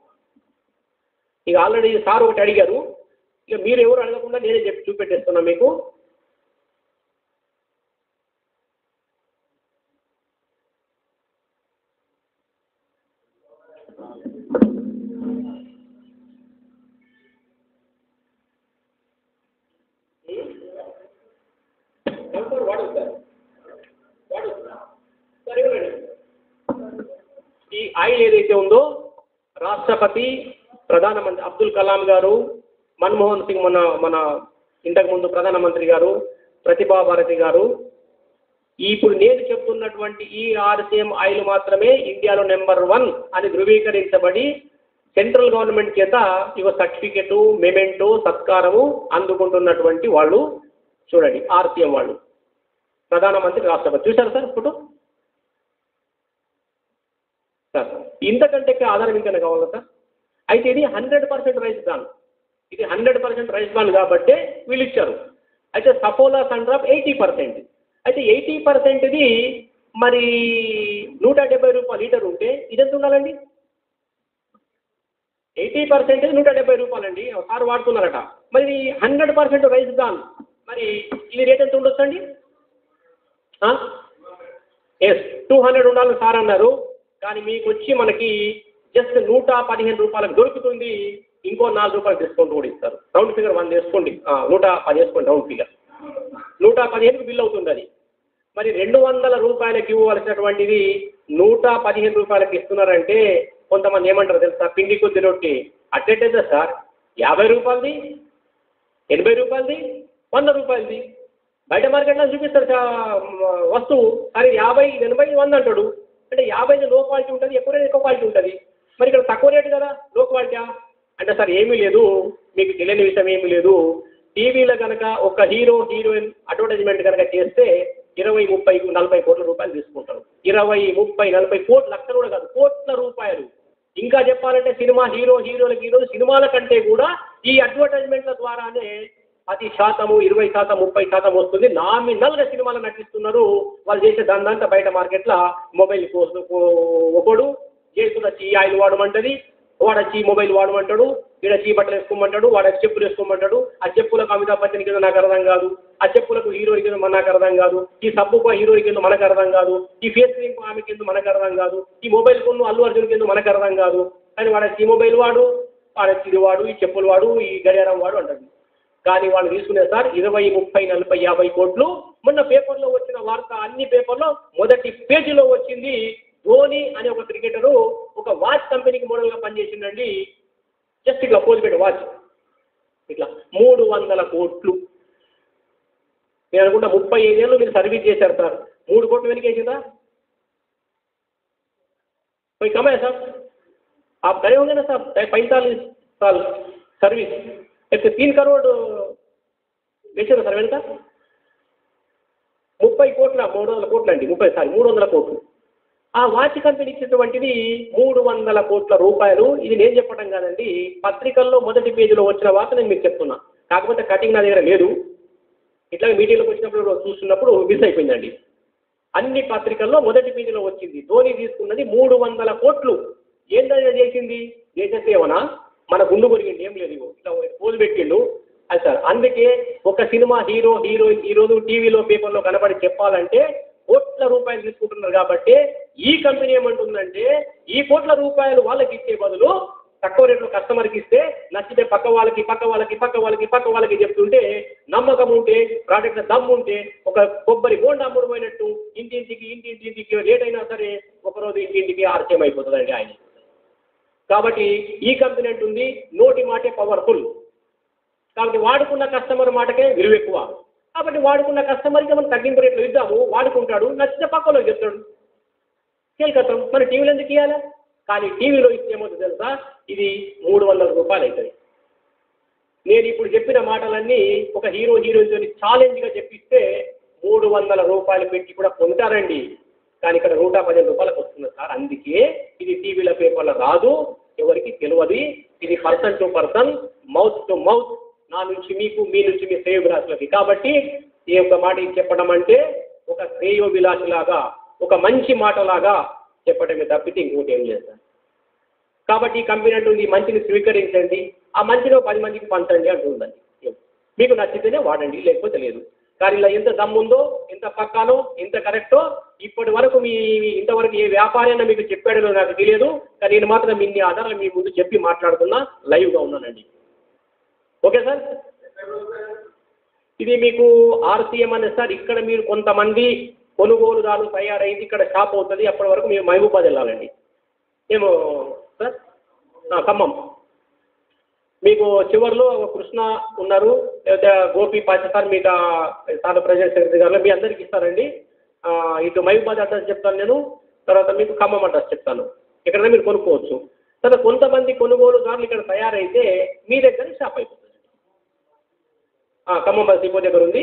ఇక ఆల్రెడీ సార్ ఒకటి అడిగారు ఇక మీరు ఎవరు అడగకుండా నేనే చెప్పి చూపెట్టేస్తున్నా మీకు సార్ వాడదు సార్ వాడదు సరే ఇవ్వండి. ఈ ఆయిల్ ఏదైతే ఉందో రాష్ట్రపతి ప్రధానమంత్రి అబ్దుల్ కలాం గారు మన్మోహన్ సింగ్ మన మన ఇంతకుముందు ప్రధానమంత్రి గారు ప్రతిభా భారతి గారు ఈ ఇప్పుడు నేను చెప్తున్నటువంటి ఈ ఆర్సీఎం ఆయిల్ మాత్రమే ఇండియాలో నెంబర్ వన్ అని ధృవీకరించబడి సెంట్రల్ గవర్నమెంట్ చేత ఇవ సర్టిఫికెట్ మెమెంటో సత్కారము అందుకుంటున్నటువంటి వాళ్ళు చూడండి ఆర్సీఎం వాళ్ళు ప్రధానమంత్రి రాష్ట్రపతి చూశారు సార్ ఫోటో సార్ ఇంతకంటే ఎక్కువ ఆధారం ఇంకనే కావాలా సార్ అయితే ఇది హండ్రెడ్ పర్సెంట్ రైస్ బ్రాన్ ఇది హండ్రెడ్ పర్సెంట్ రైస్ బ్రాన్ కాబట్టే వీళ్ళు ఇచ్చారు అయితే సపోలా సండ్రాప్ ఎయిటీ పర్సెంట్ అయితే ఎయిటీ పర్సెంట్ది మరి నూట డెబ్బై రూపాయలు లీటర్ ఉంటే ఇది ఎంత ఉండాలండి ఎయిటీ పర్సెంట్ నూట డెబ్బై రూపాయలండి సార్ వాడుతున్నారట మరి హండ్రెడ్ పర్సెంట్ రైస్ బ్రాన్ మరి ఇది రేట్ ఎంత ఉండొచ్చు అండి ఎస్ టూ హండ్రెడ్ ఉండాలని సార్ అన్నారు కానీ మీకు వచ్చి మనకి జస్ట్ నూట పదిహేను రూపాయలకు దొరుకుతుంది ఇంకో నాలుగు రూపాయలు డిస్కౌంట్ కూడా ఇస్తారు రౌండ్ ఫిగర్ వన్ వేసుకోండి ఆ, నూట పది వేసుకోండి రౌండ్ ఫిగర్ నూట పదిహేనుకి బిల్ అవుతుంది అది మరి రెండు వందల రూపాయలకి ఇవ్వవలసినటువంటిది నూట పదిహేను రూపాయలకి ఇస్తున్నారంటే కొంతమంది ఏమంటారు తెలుసా పిండి కొద్ది రొట్టి అట్టేటేదా సార్ యాభై రూపాయలది ఎనభై రూపాయలది వంద రూపాయలది బయట మార్కెట్లో చూపిస్తారు చా- వస్తువు కానీ యాభై ఎనభై వంద అంటాడు అంటే యాభైలో లో క్వాలిటీ ఉంటుంది ఎక్కువ రేట్ ఎక్కువ క్వాలిటీ ఉంటుంది మరి ఇక్కడ తక్కువ రేటు కదా లో క్వాలిటీయా అంటే సార్ ఏమీ లేదు మీకు తెలియని విషయం ఏమీ లేదు టీవీలో కనుక ఒక హీరో హీరోయిన్ అడ్వర్టైజ్మెంట్ కనుక చేస్తే ఇరవై ముప్పై నలభై కోట్ల రూపాయలు తీసుకుంటారు ఇరవై ముప్పై నలభై కోట్ల లక్షలు కూడా కాదు కోట్ల రూపాయలు ఇంకా చెప్పాలంటే సినిమా హీరో హీరోలకి ఈరోజు సినిమాల కంటే కూడా ఈ అడ్వర్టైజ్మెంట్ల ద్వారానే పది శాతము ఇరవై శాతం ముప్పై శాతం వస్తుంది నామినల్గా సినిమాలు నటిస్తున్నారు వాళ్ళు చేసే దాన్నంతా బయట మార్కెట్లో మొబైల్ కోసం ఒకడు చేస్తున్న చీ ఆయిల్ వాడమంటది వాడు వచ్చి మొబైల్ వాడమంటాడు ఈడ చీ బట్టలు వేసుకోమంటాడు వాడు వచ్చి చెప్పులు వేసుకోమంటాడు ఆ చెప్పులకు అమితాబ్ బచ్చన్ కింద నాకు అర్థం కాదు ఆ చెప్పులకు హీరోయిన్ కింద మనకు అర్థం కాదు ఈ సబ్బుకు హీరోయిన్ కింద మనకు అర్థం కాదు ఈ ఫేస్ క్రీమ్ ఆమె కింద మనకు అర్థం కాదు ఈ మొబైల్ కొన్ను అల్లు అర్జున్ కింద మనకు అర్థం కాదు కానీ వాడు వచ్చి ఈ మొబైల్ వాడు వాడు వచ్చి ఇది వాడు ఈ చెప్పులు వాడు ఈ గడియారం వాడు అంటాడు కానీ వాళ్ళు తీసుకునే సార్ ఇరవై ముప్పై నలభై యాభై కోట్లు మొన్న పేపర్లో వచ్చిన వార్త అన్ని పేపర్లో మొదటి పేజీలో వచ్చింది ధోని అనే ఒక క్రికెటరు ఒక వాచ్ కంపెనీకి మోడల్గా పనిచేసిండండి జస్ట్ ఇట్లా పోజు పెట్టి వాచ్ ఇట్లా మూడు వందల కోట్లు నేను అనుకుంటా ముప్పై ఐదేళ్ళు మీరు సర్వీస్ చేశారు సార్ మూడు కోట్లు వెనకేసిందా कोई कम है साहब आप करे होंगे ना साहब पैंतालीस साल सर्विस एक तीन करोड़ వేసారు సార్ వెనుక ముప్పై కోట్ల మూడు వందల కోట్లు అండి ముప్పై సారీ మూడు వందల కోట్లు ఆ వాచ్ కంపెనీ ఇచ్చినటువంటిది మూడు వందల కోట్ల రూపాయలు ఇది నేను చెప్పడం కాదండి పత్రికల్లో మొదటి పేజీలో వచ్చిన వార్త నేను మీకు చెప్తున్నా కాకపోతే కటింగ్ నా దగ్గర లేదు ఇట్లా మీటింగ్లోకి వచ్చినప్పుడు చూస్తున్నప్పుడు మిస్ అయిపోయిందండి అన్ని పత్రికల్లో మొదటి పేజీలో వచ్చింది ధోని తీసుకున్నది మూడు వందల కోట్లు ఏంటంటే చేసింది దేశ సేవన మన గుండు కొరిగింది ఏం లేదు ఇగో. ఇట్లా పోజు పెట్టిండు అది సార్ అందుకే ఒక సినిమా హీరో హీరోయిన్ ఈరోజు టీవీలో పేపర్లో కనబడి చెప్పాలంటే కోట్ల రూపాయలు తీసుకుంటున్నారు కాబట్టి ఈ కంపెనీ ఏమంటుందంటే ఈ కోట్ల రూపాయలు వాళ్ళకి ఇచ్చే బదులు తక్కువ రేట్లో కస్టమర్కి ఇస్తే నచ్చితే పక్క వాళ్ళకి పక్క వాళ్ళకి పక్క వాళ్ళకి పక్క వాళ్ళకి చెప్తుంటే నమ్మకం ఉంటే ప్రోడక్ట్ దమ్ము ఉంటే ఒక కొబ్బరి బోండా అమ్ముడుపోయినట్టు ఇంటింటికి ఇంటింటికి లేట్ అయినా సరే ఒకరోజు ఇంటింటికి ఆర్చయం అయిపోతుందండి ఆయన కాబట్టి ఈ కంపెనీ అంటుంది నోటి మాటే పవర్ఫుల్ కాబట్టి వాడుకున్న కస్టమర్ మాటకే విలువ ఎక్కువ కాబట్టి వాడుకున్న కస్టమర్కి మనం తగ్గింపు రేట్లు ఇద్దాము వాడుకుంటాడు నచ్చితే పక్కలో చెప్తాడు కేల్కత్తం మన టీవీలో ఎందుకు ఇవ్వాలి కానీ టీవీలో ఇస్తే ఏమవుతుంది తెలుసా ఇది మూడు వందల రూపాయలు అవుతుంది నేను ఇప్పుడు చెప్పిన మాటలన్నీ ఒక హీరో హీరోయిన్తో ఛాలెంజ్గా చెప్పిస్తే మూడు వందల రూపాయలు పెట్టి కూడా పొందుతారండి కానీ ఇక్కడ నూట పదిహేను రూపాయలకు వస్తుంది సార్ అందుకే ఇది టీవీల పేపర్లో రాదు ఎవరికి తెలియదు ఇది person to person mouth to mouth నా నుంచి మీకు మీ నుంచి మీ శ్రేయోభిలాషులకి కాబట్టి ఈ యొక్క మాట ఇది చెప్పడం అంటే ఒక శ్రేయోభిలాషిలాగా ఒక మంచి మాటలాగా చెప్పడమే తప్పితే ఇంకోటి ఏం లేదు సార్ కాబట్టి ఈ కంపెనీ అంటుంది ఈ మంచిని స్వీకరించండి ఆ మంచిలో పది మందికి పంచండి అంటుందండి మీకు నచ్చితేనే వాడండి లేకపోతే లేదు కానీ ఇలా ఎంత దమ్ముందో ఎంత పక్కానో ఎంత కరెక్టో ఇప్పటి వరకు మీ ఇంతవరకు ఏ వ్యాపారి అయినా మీకు చెప్పాడో నాకు తెలియదు కానీ నేను మాత్రం ఇన్ని ఆధారాలు మీ ముందు చెప్పి మాట్లాడుతున్నా లైవ్గా ఉన్నానండి ఓకే సార్ ఇది మీకు ఆర్సీఎం అనే సార్ ఇక్కడ మీరు కొంతమంది కొనుగోలుదారులు తయారైంది ఇక్కడ షాప్ అవుతుంది అప్పటి వరకు మేము మహబూబాద్ వెళ్ళాలండి మేము సార్ ఆ, ఖమ్మం మీకు చివరిలో ఒక కృష్ణ ఉన్నారు లేదా గోపి పాచ సార్ మీకు సార్ ప్రెసిడెంట్ సెక్రటరీ గారు మీ అందరికి ఇస్తారండి ఆ, ఇటు మహబూబాద్ అడ్రస్ చెప్తాను నేను తర్వాత మీకు ఖమ్మం అడ్రస్ చెప్తాను ఇక్కడ మీరు కొనుక్కోవచ్చు తర్వాత కొంతమంది కొనుగోలుదారులు ఇక్కడ తయారైతే మీ దగ్గర షాప్ అయిపోతుంది ఆ, ఖమ్మం బస్ డిపో దగ్గర ఉంది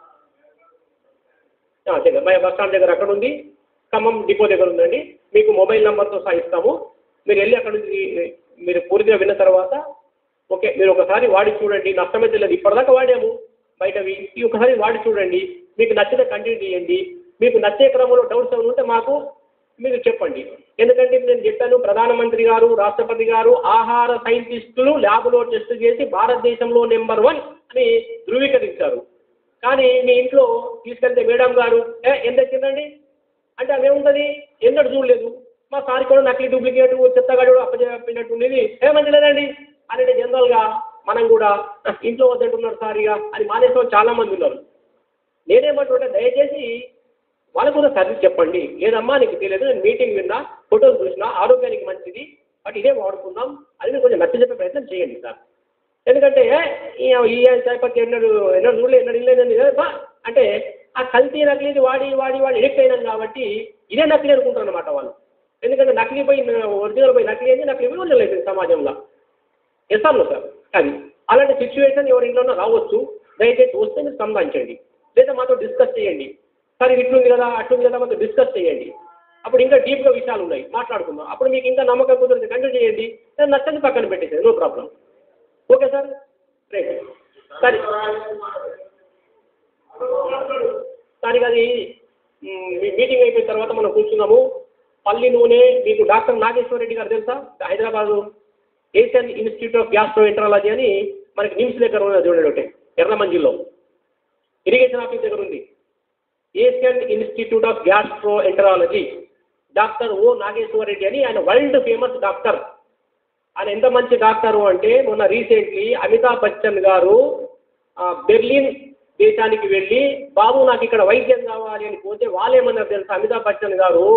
ఆ, దగ్గర మా బస్ స్టాండ్ దగ్గర అక్కడ ఉంది ఖమ్మం డిపో దగ్గర ఉందండి మీకు మొబైల్ నెంబర్తో సహా ఇస్తాము మీరు వెళ్ళి అక్కడ నుంచి మీరు పూర్తిగా విన్న తర్వాత ఓకే మీరు ఒకసారి వాడి చూడండి నష్టమైతే లేదు ఇప్పటిదాకా వాడాము బయటవి ఈ ఒకసారి వాడి చూడండి మీకు నచ్చిన కంటిన్యూ చేయండి మీకు నచ్చే క్రమంలో డౌట్స్ ఏమైనా ఉంటే మాకు మీరు చెప్పండి ఎందుకంటే ఇప్పుడు నేను చెప్పాను ప్రధానమంత్రి గారు రాష్ట్రపతి గారు ఆహార సైంటిస్టులు ల్యాబ్లో టెస్ట్ చేసి భారతదేశంలో నెంబర్ వన్ అని ధృవీకరించారు కానీ మీ ఇంట్లో తీసుకెళ్తే మేడం గారు ఏ ఎంత వచ్చిందండి అంటే అదేముంటుంది ఎన్నడూ చూడలేదు మా సార్ కూడా నకిలీ డూప్లికేట్ చెత్తగాడు అప్పచెప్పినట్టు ఉండేది ఏమంటే లేదండి అని జనరల్గా మనం కూడా "ఆ, ఇంట్లో వద్దంటున్నారు సార్ ఇక అని మానేసిన వాళ్ళు చాలా మంది ఉన్నారు నేనేమంటుంటే దయచేసి వాళ్ళకు కూడా సర్వీస్ చెప్పండి లేదమ్మా నీకు తెలియదు నేను మీటింగ్ విన్నా ఫోటోలు చూసినా ఆరోగ్యానికి మంచిది బట్ ఇదే వాడుకుందాం అది మీరు కొంచెం నచ్చ చెప్పే ప్రయత్నం చేయండి సార్ ఎందుకంటే ఈ ఈ చాయపత్తి ఎన్నడు ఎన్నడు చూడలేదు ఎన్నడు ఇల్లేదండి బా అంటే ఆ కల్తీ నకిలీది వాడి వాడి వాడి ఎడిక్ట్ అయినాం కాబట్టి ఇదే నకిలీ అనుకుంటారు అనమాట వాళ్ళు ఎందుకంటే నకిలీ పోయి ఒరిజినల్ పోయి నకిలీ అయింది నకిలీ పోయి ఒరిజినల్ అయిపోయింది సమాజంలో ఎస్ఆర్లో సార్ అది అలాంటి సిచ్యువేషన్ ఎవరి ఇంట్లోనో రావచ్చు దయచేసి వస్తే మీరు సంధానించండి లేదా మాతో డిస్కస్ చేయండి సార్ ఇది ఇట్లుంది కదా అట్లుంది కదా కొంచెం డిస్కస్ చేయండి అప్పుడు ఇంకా డీప్గా విషయాలు ఉన్నాయి మాట్లాడుకుందాం అప్పుడు మీకు ఇంకా నమ్మకం కుదిరితే కంటిన్యూ చేయండి నేను నచ్చని పక్కన పెట్టేసేది no problem okay sir right సరే దానికి అది మ్, మీ మీటింగ్ అయిపోయిన తర్వాత మనం కూర్చున్నాము పల్లి నూనె మీకు డాక్టర్ నాగేశ్వర రెడ్డి గారు తెలుసా Hyderabad Asian institute of gastroenterology అని మనకి నిమ్స్ దగ్గర ఉన్నది చూడండి ఒకటి ఎర్రమంజిల్లో ఇరిగేషన్ ఆఫీస్ దగ్గర ఉంది Asian institute of gastroenterology doctor ఓ నాగేశ్వర రెడ్డి అని ఆయన వరల్డ్ ఫేమస్ డాక్టర్ ఆయన ఎంత మంచి డాక్టరు అంటే మొన్న రీసెంట్లీ అమితాబ్ బచ్చన్ గారు ఆ, బెర్లిన్ దేశానికి వెళ్ళి బాబు నాకు ఇక్కడ వైద్యం కావాలి అని పోతే వాళ్ళేమన్నారు తెలుసా అమితాబ్ బచ్చన్ గారు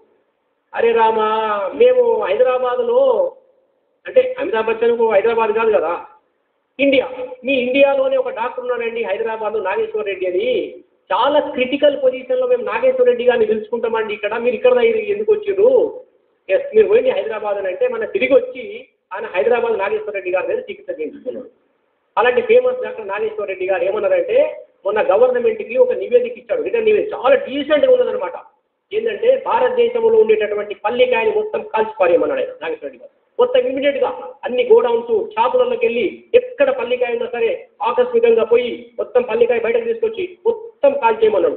అరే రామా మేము హైదరాబాద్లో అంటే అమితాబ్ బచ్చన్కు హైదరాబాద్ కాదు కదా ఇండియా మీ ఇండియాలోనే ఒక డాక్టర్ ఉన్నాడండి హైదరాబాద్లో నాగేశ్వర రెడ్డి అని చాలా క్రిటికల్ పొజిషన్లో మేము నాగేశ్వర రెడ్డి గారిని పిలుచుకుంటామండి ఇక్కడ మీరు ఇక్కడ ఎందుకు వచ్చారు ఎస్ మీరు పోయింది హైదరాబాద్ అని అంటే మన తిరిగి వచ్చి ఆయన హైదరాబాద్ నాగేశ్వర రెడ్డి గారి దగ్గర చికిత్స చేయించుకున్నాడు అలాంటి ఫేమస్ డాక్టర్ నాగేశ్వర రెడ్డి గారు ఏమన్నారంటే మొన్న గవర్నమెంట్కి ఒక నివేదిక ఇచ్చాడు రిటర్న్ నివేదిక చాలా డీసెంట్గా ఉన్నదనమాట ఏంటంటే భారతదేశంలో ఉండేటటువంటి పల్లికాయని మొత్తం కాల్చి పారేయమన్నాడు ఆయన నాగేశ్వర రెడ్డి గారు మొత్తం ఇమీడియట్గా అన్ని గోడౌన్స్ షాపులలోకి వెళ్ళి ఎక్కడ పల్లికాయ ఉన్నా సరే ఆకస్మికంగా పోయి మొత్తం పల్లికాయ బయటకు తీసుకొచ్చి మొత్తం కాల్చేయమన్నాడు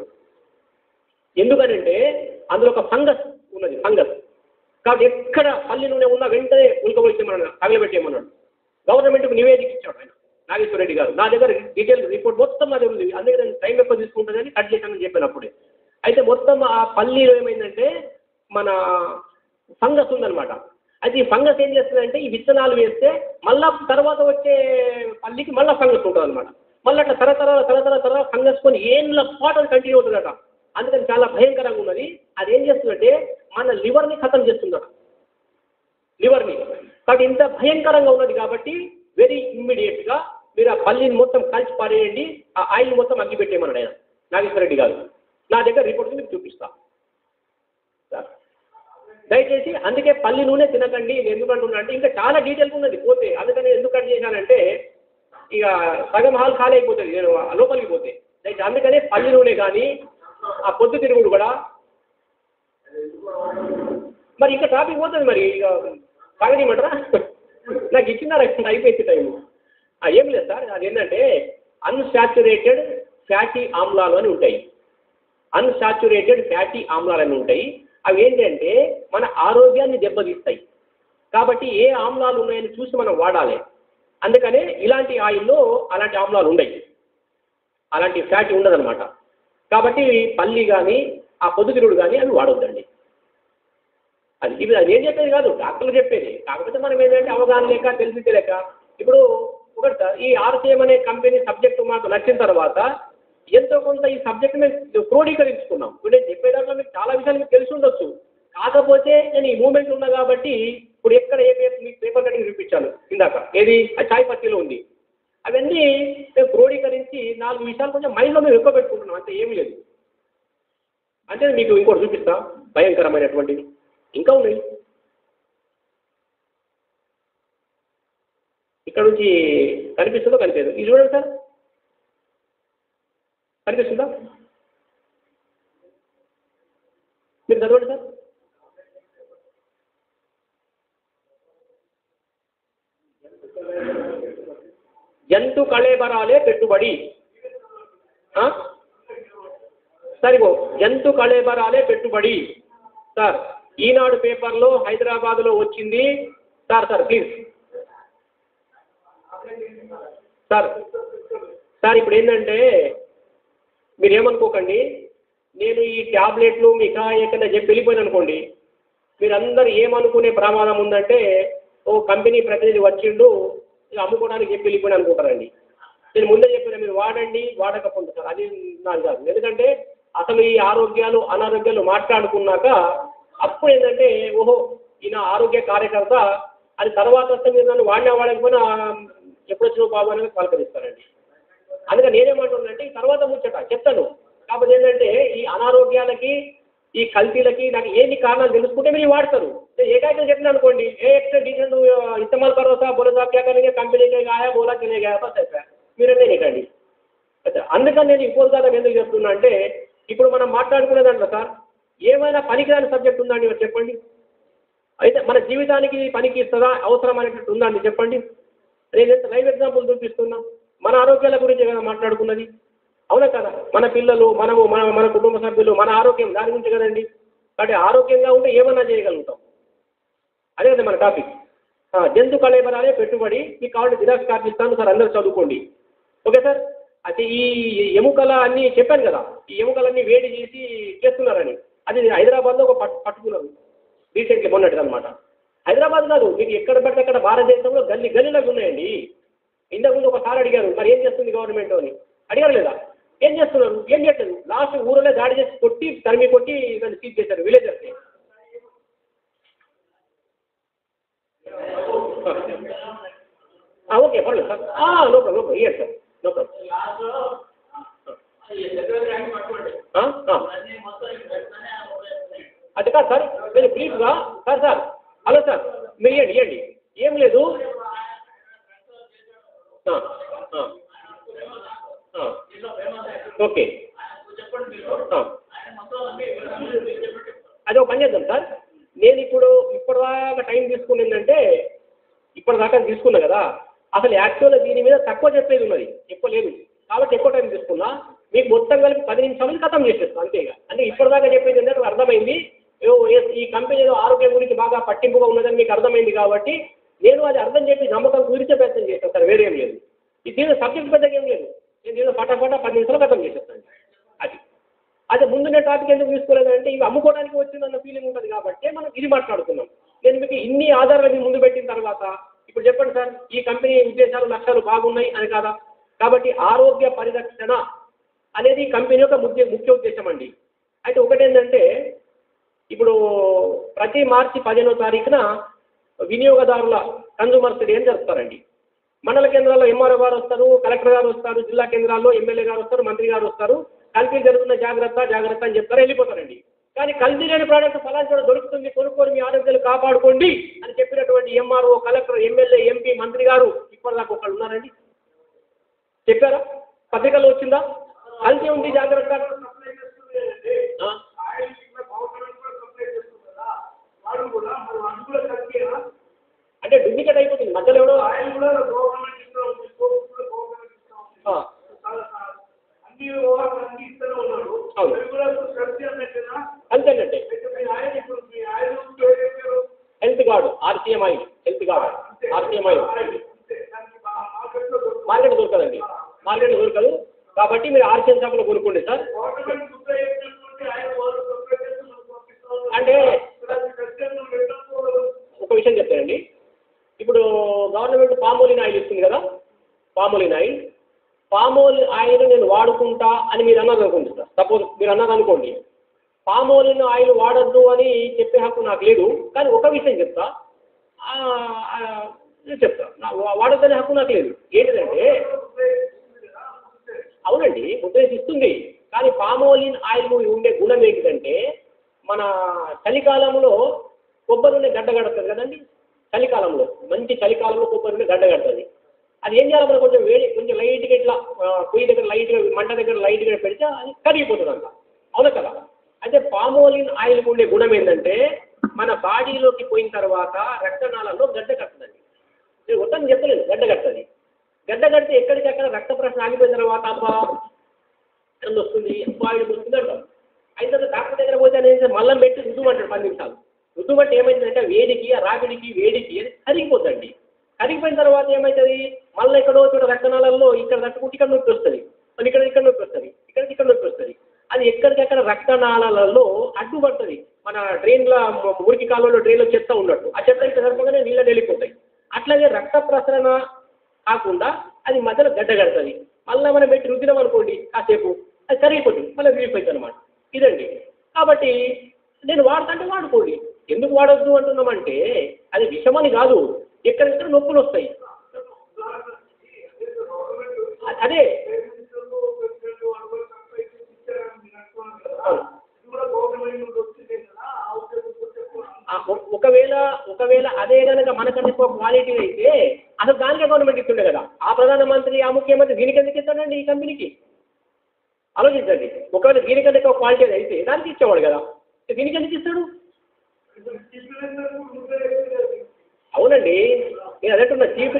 ఎందుకనంటే అందులో ఒక ఫంగస్ ఉన్నది ఫంగస్ కాబట్టి ఎక్కడ పల్లి నూనె ఉన్నా వెంటనే ఉల్కబోసేయమన్నాడు తగలబెట్టేయమన్నాడు గవర్నమెంట్కు నివేదిక ఇచ్చాడు ఆయన నాగేశ్వర రెడ్డి గారు నా దగ్గర డీటెయిల్ రిపోర్ట్ మొత్తం నా దగ్గర ఉంది అందుకే నేను టైం ఎక్కువ తీసుకుంటుందని కట్ చేశానని చెప్పాను అప్పుడే అయితే మొత్తం ఆ పల్లీలో ఏమైందంటే మన ఫంగస్ ఉందన్నమాట అయితే ఈ ఫంగస్ ఏం చేస్తుందంటే ఈ విత్తనాలు వేస్తే మళ్ళా తర్వాత వచ్చే పల్లికి మళ్ళీ ఫంగస్ ఉంటుంది అనమాట మళ్ళీ అట్లా తరతరాల తరతరాల తర ఫంగస్ కొన్ని ఏళ్ళ పాటు అది కంటిన్యూ అవుతుందట అందుకని చాలా భయంకరంగా ఉన్నది అది ఏం చేస్తుందంటే మన లివర్ని ఖతం చేస్తుందట లివర్ని కాబట్టి ఇంత భయంకరంగా ఉన్నది కాబట్టి వెరీ ఇమ్మీడియట్గా మీరు ఆ పల్లిని మొత్తం కలిసి పారేయండి ఆ ఆయిల్ మొత్తం అగ్గి పెట్టేయమన్నాడు ఆయన నాగేశ్వర రెడ్డి గారు నా దగ్గర రిపోర్ట్ మీకు చూపిస్తా సార్ దయచేసి అందుకే పల్లి నూనె తినకండి నేను ఎందుకంటున్నా అంటే ఇంకా చాలా డీటెయిల్గా ఉన్నది పోతే అందుకని ఎందుకు కట్ చేశానంటే ఇక సగం హాల్ ఖాళీ అయిపోతుంది నేను లోపలికి పోతే దయచేసి అందుకనే పల్లి నూనె కానీ ఆ పొద్దు తిరుగుడు కూడా మరి ఇంకా టాపిక్ పోతుంది మరి ఇక సాగనీయమంటారా నాకు ఇచ్చినారు అయిపోయింది టైం ఏం లేదు సార్ అది ఏంటంటే అన్సాచురేటెడ్ ఫ్యాటీ ఆమ్లాలు అని ఉంటాయి అన్సాచురేటెడ్ ఫ్యాటీ ఆమ్లాలు అని ఉంటాయి అవి ఏంటంటే మన ఆరోగ్యాన్ని దెబ్బతీస్తాయి కాబట్టి ఏ ఆమ్లాలు ఉన్నాయని చూసి మనం వాడాలి అందుకనే ఇలాంటి ఆయిల్లో అలాంటి ఆమ్లాలు ఉండయి అలాంటి ఫ్యాటీ ఉండదన్నమాట కాబట్టి పల్లి కానీ ఆ పొద్దుతిరుడు కానీ అవి వాడొద్దండి అది ఇది అది ఏం చెప్పేది కాదు డాక్టర్లు చెప్పేది కాకపోతే మనం ఏంటంటే అవగాహన లేక తెలిసి లేక ఇప్పుడు ఒకటి సార్ ఈ ఆర్సీఎం అనే కంపెనీ సబ్జెక్టు మాకు నచ్చిన తర్వాత ఎంతో కొంత ఈ సబ్జెక్ట్ మేము క్రోడీకరించుకున్నాం ఇప్పుడు నేను చెప్పే దాంట్లో మీకు చాలా విషయాలు మీకు తెలిసి ఉండొచ్చు కాకపోతే నేను ఈ మూమెంట్ ఉన్నా కాబట్టి ఇప్పుడు ఎక్కడ ఏ పేపర్ మీకు పేపర్ కటింగ్ చూపించాను ఇందాక ఏది ఆ చాయ్ పత్తిలో ఉంది అవన్నీ మేము క్రోడీకరించి నాలుగు విషయాలు కొంచెం మైండ్లో మేము ఎక్కువ పెట్టుకుంటున్నాం అంతే ఏమీ లేదు అంటే మీకు ఇంకోటి చూపిస్తా భయంకరమైనటువంటివి ఇంకా ఉన్నాయి ఇక్కడ నుంచి కనిపిస్తుందో కనిపించదు ఇది చూడండి సార్ కనిపిస్తుందా మీరు చదవండి సార్ జంతు కళేబరాలే పెట్టుబడి ఆ? సరిగో జంతు కళేబరాలే పెట్టుబడి సార్ ఈనాడు పేపర్లో హైదరాబాద్లో వచ్చింది sir sir please sir sir ఇప్పుడు ఏంటంటే మీరు ఏమనుకోకండి నేను ఈ ట్యాబ్లెట్లు మీకు ఎక్కడ చెప్పి వెళ్ళిపోయాను అనుకోండి మీరందరూ ఏమనుకునే ప్రమాదం ఉందంటే ఓ కంపెనీ ప్రతినిధి వచ్చిండు ఇక అమ్ముకోవడానికి చెప్పి వెళ్ళిపోయిన అనుకుంటారండి నేను ముందే చెప్పిన మీరు వాడండి వాడకపోతే సార్ అది నాకు కాదు ఎందుకంటే అసలు ఈ ఆరోగ్యాలు అనారోగ్యాలు మాట్లాడుకున్నాక అప్పుడు ఏంటంటే ఓహో ఈయన ఆరోగ్య కార్యకర్త అది తర్వాత వస్తే మీరు నన్ను వాడినా వాడకపోయినా ఎప్పుడు వచ్చిన బాబు అనేది పలకరిస్తారండి అందుకని నేనేమంటున్నానంటే ఈ తర్వాత ముచ్చట చెప్తాను కాకపోతే ఏంటంటే ఈ అనారోగ్యాలకి ఈ కల్తీలకి నాకు ఏంటి కారణాలు తెలుసుకుంటే మీరు వాడతారు ఏకాగ్రం చెప్పిన అనుకోండి ఏ ఎక్స్ట్రా డీజల్ ఇస్తమాల్ కరోసా బోలసా క్యా కरेंगे కంపెనీ కే గాయా బోలా చలే గాయా బస్ అయిపోయా మీరే నేకండి అయితే అందుకని నేను ఈ పోల్కాలం ఎందుకు చెప్తున్నా అంటే ఇప్పుడు మనం మాట్లాడుకునే దాంట్లో సార్ ఏమైనా పనికిరాని సబ్జెక్ట్ ఉందండి మరి చెప్పండి అయితే మన జీవితానికి పనికి ఇస్తుందా అవసరం అనేటట్టు ఉందండి చెప్పండి నేను ఎంత లైవ్ ఎగ్జాంపుల్ చూపిస్తున్నా మన ఆరోగ్యాల గురించి కదా మాట్లాడుకున్నది అవునా కదా మన పిల్లలు మనము మన మన కుటుంబ సభ్యులు మన ఆరోగ్యం దాని గురించి కదండి కాబట్టి ఆరోగ్యంగా ఉంటే ఏమన్నా చేయగలుగుతాం అదే కదా మన టాపిక్ ఆ, జంతు కళేబరాలే పెట్టుబడి మీకు కావాలంటే జిరాక్స్ కార్డు ఇస్తాను సార్ అందరూ చదువుకోండి ఓకే సార్ అయితే ఈ ఎముకల అన్ని చెప్పాను కదా ఈ ఎముకలన్నీ వేడి చేసి చేస్తున్నారని అది హైదరాబాద్లో ఒక పట్టు పట్టుకున్నారు రీసెంట్లీ మొన్నటిది అనమాట హైదరాబాద్ కాదు మీకు ఎక్కడ పడితే అక్కడ భారతదేశంలో గల్లీ గల్లీలకు ఉన్నాయండి ఇంతకుముందు ఒకసారి అడిగారు మరి ఏం చేస్తుంది గవర్నమెంట్ అని అడిగారు లేదా ఏం చేస్తున్నారు ఏం చేయట్లేదు లాస్ట్ ఊరిలో దాడి చేసి కొట్టి తరిమి కొట్టి దాన్ని సీజ్ చేశారు విలేజర్స్ని ఓకే పర్లేదు sir no problem no problem year sir no problem అది కాదు సార్ మీరు బ్రీఫ్గా సార్ సార్ హలో సార్ మీరు ఇవ్వండి ఇవ్వండి ఏం లేదు ఆ, ఆ, ఆ. ఓకే ఆ. అది ఒక పని చేద్దాం సార్ నేను ఇప్పుడు ఇప్పటిదాకా టైం తీసుకుని ఏంటంటే ఇప్పటిదాకా తీసుకున్నా కదా అసలు యాక్చువల్గా దీని మీద తక్కువ చెప్పేది ఉన్నది ఎక్కువ లేదు కాబట్టి ఎక్కువ టైం తీసుకున్నా మీకు మొత్తం కలిపి పది నిమిషాలు ఖతం చేసేస్తాను అంతేగా అంటే ఇప్పటిదాకా చెప్పేది ఏంటంటే నాకు అర్థమైంది ఏవో ఏ- ఈ కంపెనీ ఏదో ఆరోగ్యం గురించి బాగా పట్టింపుగా ఉన్నదని మీకు అర్థమైంది కాబట్టి నేను అది అర్థం చెప్పి నమ్మకం గురించే ప్రయత్నం చేస్తాను సార్ వేరేం లేదు ఇది దీని సబ్జెక్ట్ పెద్దగా ఏం లేదు నేను దీనిలో ఫటాఫటా పది నిమిషాలు ఖతం చేసేస్తాను అది అదే ముందున్న టాపిక్ ఎందుకు తీసుకోలేదంటే ఇవి అమ్ముకోవడానికి వచ్చిందన్న ఫీలింగ్ ఉంటుంది కాబట్టి మనం ఇది మాట్లాడుతున్నాం నేను మీకు ఇన్ని ఆధారాలు మీ ముందు పెట్టిన తర్వాత ఇప్పుడు చెప్పండి సార్ ఈ కంపెనీ ఉద్దేశాలు లక్ష్యాలు బాగున్నాయి అని కాదా కాబట్టి ఆరోగ్య పరిరక్షణ అనేది ఈ కంపెనీ యొక్క ముఖ్య ముఖ్య ఉద్దేశం అండి అయితే ఒకటేంటంటే ఇప్పుడు ప్రతి మార్చి పదిహేనో తారీఖున వినియోగదారుల కన్జూమర్స్ డే అని జరుపుతారండి మండల కేంద్రాల్లో ఎంఆర్ఓ గారు వస్తారు కలెక్టర్ గారు వస్తారు జిల్లా కేంద్రాల్లో ఎమ్మెల్యే గారు వస్తారు మంత్రి గారు వస్తారు కల్తీ జరుగుతున్న జాగ్రత్త జాగ్రత్త అని చెప్తారు వెళ్ళిపోతారండి కానీ కల్తీ లేని ప్రోడక్ట్ ఫలానా చోట దొరుకుతుంది కొనుక్కొని మీ ఆరోగ్యాలు కాపాడుకోండి అని చెప్పినటువంటి ఎంఆర్ఓ కలెక్టర్ ఎమ్మెల్యే ఎంపీ మంత్రి గారు ఇప్పటిదాకా ఒకళ్ళు ఉన్నారండి చెప్పారా పత్రికలో వచ్చిందా కల్తీ ఉంది జాగ్రత్త ఆ? అంటే డూప్లికేట్ అయిపోతుంది మధ్యలో ఎవడో ఆ, అంతేనంటే health card RCMI health card RCMI market దొరకదండి మార్కెట్ దొరకదు కాబట్టి మీరు ఆర్సీఎం షాప్లో కొనుక్కోండి సార్ అంటే ఒక విషయం చెప్తానండి ఇప్పుడు గవర్నమెంట్ పామోలిన్ ఆయిల్ ఇస్తుంది కదా పామోలిన్ ఆయిల్ పామోల్ ఆయిల్ నేను వాడుకుంటా అని మీరు అన్నారు అనుకోండి సార్ సపోజ్ మీరు అన్నారు అనుకోండి పామోలిన్ ఆయిల్ వాడద్దు అని చెప్పే హక్కు నాకు లేదు కానీ ఒక విషయం చెప్తా ఆ, ఆ, నేను చెప్తా నా- వా- వాడొద్దనే హక్కు నాకు లేదు ఏంటిదంటే అవునండి ఉద్దేశిస్తుంది కానీ పామోలిన్ ఆయిల్ ఉండే గుణం ఏంటిదంటే మన చలికాలంలో కొబ్బరి నూనె గడ్డ కడుతుంది కదండి చలికాలంలో మంచి చలికాలంలో కొబ్బరి నూనె గడ్డ కడుతుంది అది ఏం చేయాలి మనం కొంచెం వేడి కొంచెం లైట్గా ఇట్లా ఆ, పొయ్యి దగ్గర లైట్గా మంట దగ్గర లైట్గా పెడితే అది కరిగిపోతుంది అంత అవునా కదా అయితే పామోలిన్ ఆయిల్ ఉండే గుణం ఏంటంటే మన బాడీలోకి పోయిన తర్వాత రక్తనాళాల్లో గడ్డ కడుతుందండి నేను మొత్తం చెప్పలేదు గడ్డ కడుతుంది గడ్డ కడితే ఎక్కడికక్కడ రక్త ప్రశ్న ఆగిపోయిన తర్వాత అబ్బా ఎంత వస్తుంది అబ్బా ఇది వస్తుంది అంటాం అయిన తర్వాత డాక్టర్ దగ్గర పోతే అనేది మల్లం పెట్టి రుద్దుమంటాడు పది నిమిషాలు రుద్దుమంటే ఏమైందంటే వేడికి ఆ రాపిడికి వేడికి అది కరిగిపోద్దండి కరిగిపోయిన తర్వాత ఏమవుతుంది మళ్ళీ ఎక్కడో చోట రక్తనాళాల్లో ఇక్కడ తట్టుకుంటే ఇక్కడ నొప్పి వస్తుంది మళ్ళీ ఇక్కడ ఇక్కడ నొప్పి వస్తుంది ఇక్కడ ఇక్కడ నొప్పి వస్తుంది అది ఎక్కడికక్కడ రక్తనాళాలలో అడ్డుపడుతుంది మన డ్రైన్ల మురికి కాలంలో డ్రైన్లో చెత్త ఉన్నట్టు ఆ చెత్త ఇక్కడ సరిపోగానే నీళ్ళు వెళ్ళిపోతాయి అట్లాగే రక్త ప్రసరణ కాకుండా అది మధ్యలో గడ్డ కడుతుంది మళ్ళీ మనం పెట్టి రుద్దినాం అనుకోండి కాసేపు అది కరిగిపోతుంది మళ్ళీ రిలీఫ్ అవుతుంది అనమాట ఇదండి కాబట్టి నేను వాడతాంటే వాడుకోండి ఎందుకు వాడొద్దు అంటున్నామంటే అది విషమని కాదు ఎక్కడెక్కడ నొప్పులు వస్తాయి అ- అదే ఆ, ఒ- ఒకవేళ ఒకవేళ అదే కనుక మనకన్నా ఎక్కువ క్వాలిటీ అయితే అసలు దానికే గవర్నమెంట్ ఇస్తుండే కదా ఆ ప్రధానమంత్రి ఆ ముఖ్యమంత్రి దీనికి ఎందుకు ఇస్తాడండి ఈ కంపెనీకి ఆలోచించండి ఒకవేళ దీనికంటే ఎక్కువ క్వాలిటీ అది అయితే దానికి ఇచ్చేవాడు కదా దీనికి ఎందుకు ఇస్తాడు అవునండి నేను అదేంటున్నా చీఫ్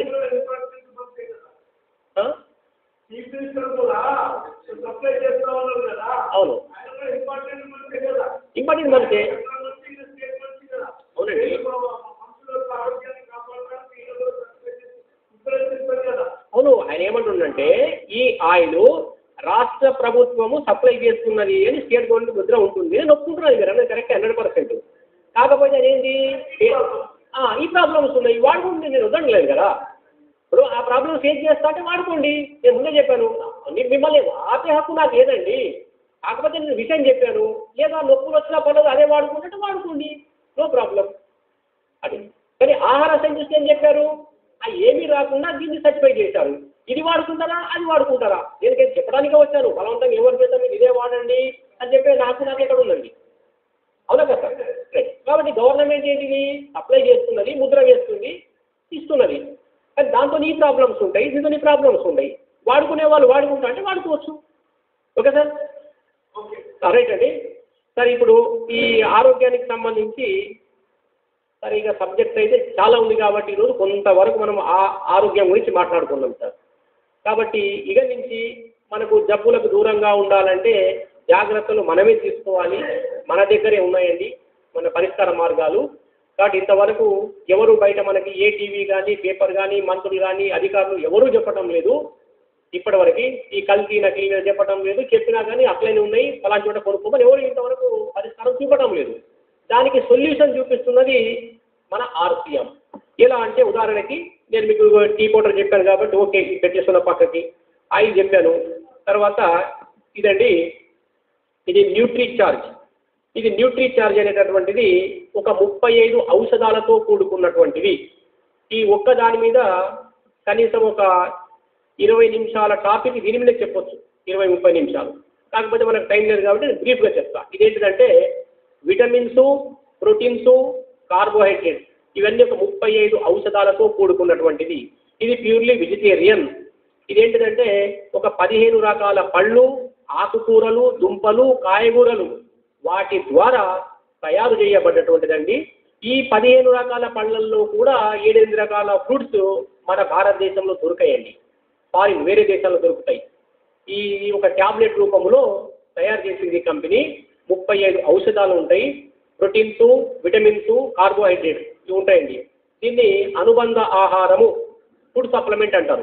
ఆ? చీఫ్ మినిస్టర్ కూడా సప్లై చేస్తా ఉన్నారు కదా అవును ఆయన కూడా ఇంపార్టెంట్ మనిషే కదా ఇంపార్టెంట్ మనిషే సెంట్రల్ మంత్రి ఈయన స్టేట్ మంత్రి కదా అవునండి మనుషుల యొక్క ఆరోగ్యాన్ని కాపాడడానికి ఈయన కూడా సప్లై చేసి ఉపయోగిస్తారు కదా అవును ఆయన ఏమంటుండంటే ఈ ఆయిల్ రాష్ట్ర ప్రభుత్వము సప్లై చేస్తున్నది అని స్టేట్ గవర్నమెంట్ ముద్ర ఉంటుంది అని ఒప్పుకుంటున్నది మీరు అన్నది కరెక్ట్ హండ్రెడ్ పర్సెంట్ కాకపోతే అదేంటి ఏ- ఆ, ఈ ప్రాబ్లమ్స్ ఉన్నాయి వాడుకోండి నేను వద్దనలేదు కదా ఇప్పుడు ఆ ప్రాబ్లమ్ ఫేస్ చేస్తా అంటే వాడుకోండి నేను ముందే చెప్పాను ని- మిమ్మల్ని ఆపే హక్కు నాకు లేదండి కాకపోతే నేను విషయం చెప్పాను లేదా నొప్పులు వచ్చినా పర్లేదు అదే వాడుకుంటే వాడుకోండి నో ప్రాబ్లం అది కానీ ఆహార సైంటిస్ట్ ఏం చెప్పారు ఆ ఏమీ రాకుండా దీన్ని సర్టిఫై చేశారు ఇది వాడుకుంటారా అది వాడుకుంటారా దీనికైతే చెప్పడానికే వచ్చాను బలవంతంగా ఎవరు చేద్దాం మీరు ఇదే వాడండి అని చెప్పి నాకు నాకు ఎక్కడ ఉందండి అవునా కదా సార్ రైట్ కాబట్టి గవర్నమెంట్ ఏంటిది అప్లై చేస్తున్నది ముద్ర వేస్తుంది ఇస్తున్నది కానీ దాంతో ఈ ప్రాబ్లమ్స్ ఉంటాయి దీంతో ఈ ప్రాబ్లమ్స్ ఉంటాయి వాడుకునే వాళ్ళు వాడుకుంటా అంటే వాడుకోవచ్చు ఓకే సార్ రైట్ అండి సార్ ఇప్పుడు ఈ ఆరోగ్యానికి సంబంధించి సార్ ఇక సబ్జెక్ట్ అయితే చాలా ఉంది కాబట్టి ఈరోజు కొంతవరకు మనం ఆ ఆరోగ్యం గురించి మాట్లాడుకున్నాం సార్ కాబట్టి ఇక నుంచి మనకు జబ్బులకు దూరంగా ఉండాలంటే జాగ్రత్తలు మనమే తీసుకోవాలి మన దగ్గరే ఉన్నాయండి మన పరిష్కార మార్గాలు కాబట్టి ఇంతవరకు ఎవరు బయట మనకి ఏ టీవీ కానీ పేపర్ కానీ మంత్రులు కానీ అధికారులు ఎవరూ చెప్పడం లేదు ఇప్పటివరకు ఈ కల్తీ నకిలీ మీద చెప్పడం లేదు చెప్పినా కానీ అట్లనే ఉన్నాయి ఫలానా చోట కొనుక్కోమని ఎవరు ఇంతవరకు పరిష్కారం చూపడం లేదు దానికి సొల్యూషన్ చూపిస్తున్నది మన ఆర్పిఎం ఎలా అంటే ఉదాహరణకి నేను మీకు టీ పౌడర్ చెప్పాను కాబట్టి ఓకే ఇది పెట్టేస్తున్న పక్కకి ఆయిల్ చెప్పాను తర్వాత ఇదండి ఇది న్యూట్రీ చార్జ్ ఇది న్యూట్రీ చార్జ్ అనేటటువంటిది ఒక ముప్పై ఐదు ఔషధాలతో కూడుకున్నటువంటిది ఈ ఒక్క దాని మీద కనీసం ఒక ఇరవై నిమిషాల టాపిక్ దీని మీద చెప్పొచ్చు ఇరవై ముప్పై నిమిషాలు కాకపోతే మనకు టైం లేదు కాబట్టి నేను బ్రీఫ్గా చెప్తా ఇదేంటిదంటే విటమిన్స్ ప్రోటీన్స్ కార్బోహైడ్రేట్స్ ఇవన్నీ ఒక ముప్పై ఐదు ఔషధాలతో కూడుకున్నటువంటిది ఇది ప్యూర్లీ వెజిటేరియన్ ఇదేంటిదంటే ఒక పదిహేను రకాల పళ్ళు ఆకుకూరలు దుంపలు కాయగూరలు వాటి ద్వారా తయారు చేయబడ్డటువంటిదండి ఈ పదిహేను రకాల పళ్ళల్లో కూడా ఏడెనిమిది రకాల ఫ్రూట్స్ మన భారతదేశంలో దొరకాయండి ఫారిన్ వేరే దేశాల్లో దొరుకుతాయి ఈ ఒక ట్యాబ్లెట్ రూపంలో తయారు చేసింది ఈ కంపెనీ ముప్పై ఐదు ఔషధాలు ఉంటాయి ప్రోటీన్స్ విటమిన్స్ కార్బోహైడ్రేట్స్ ఇవి ఉంటాయండి దీన్ని అనుబంధ ఆహారము ఫుడ్ సప్లిమెంట్ అంటారు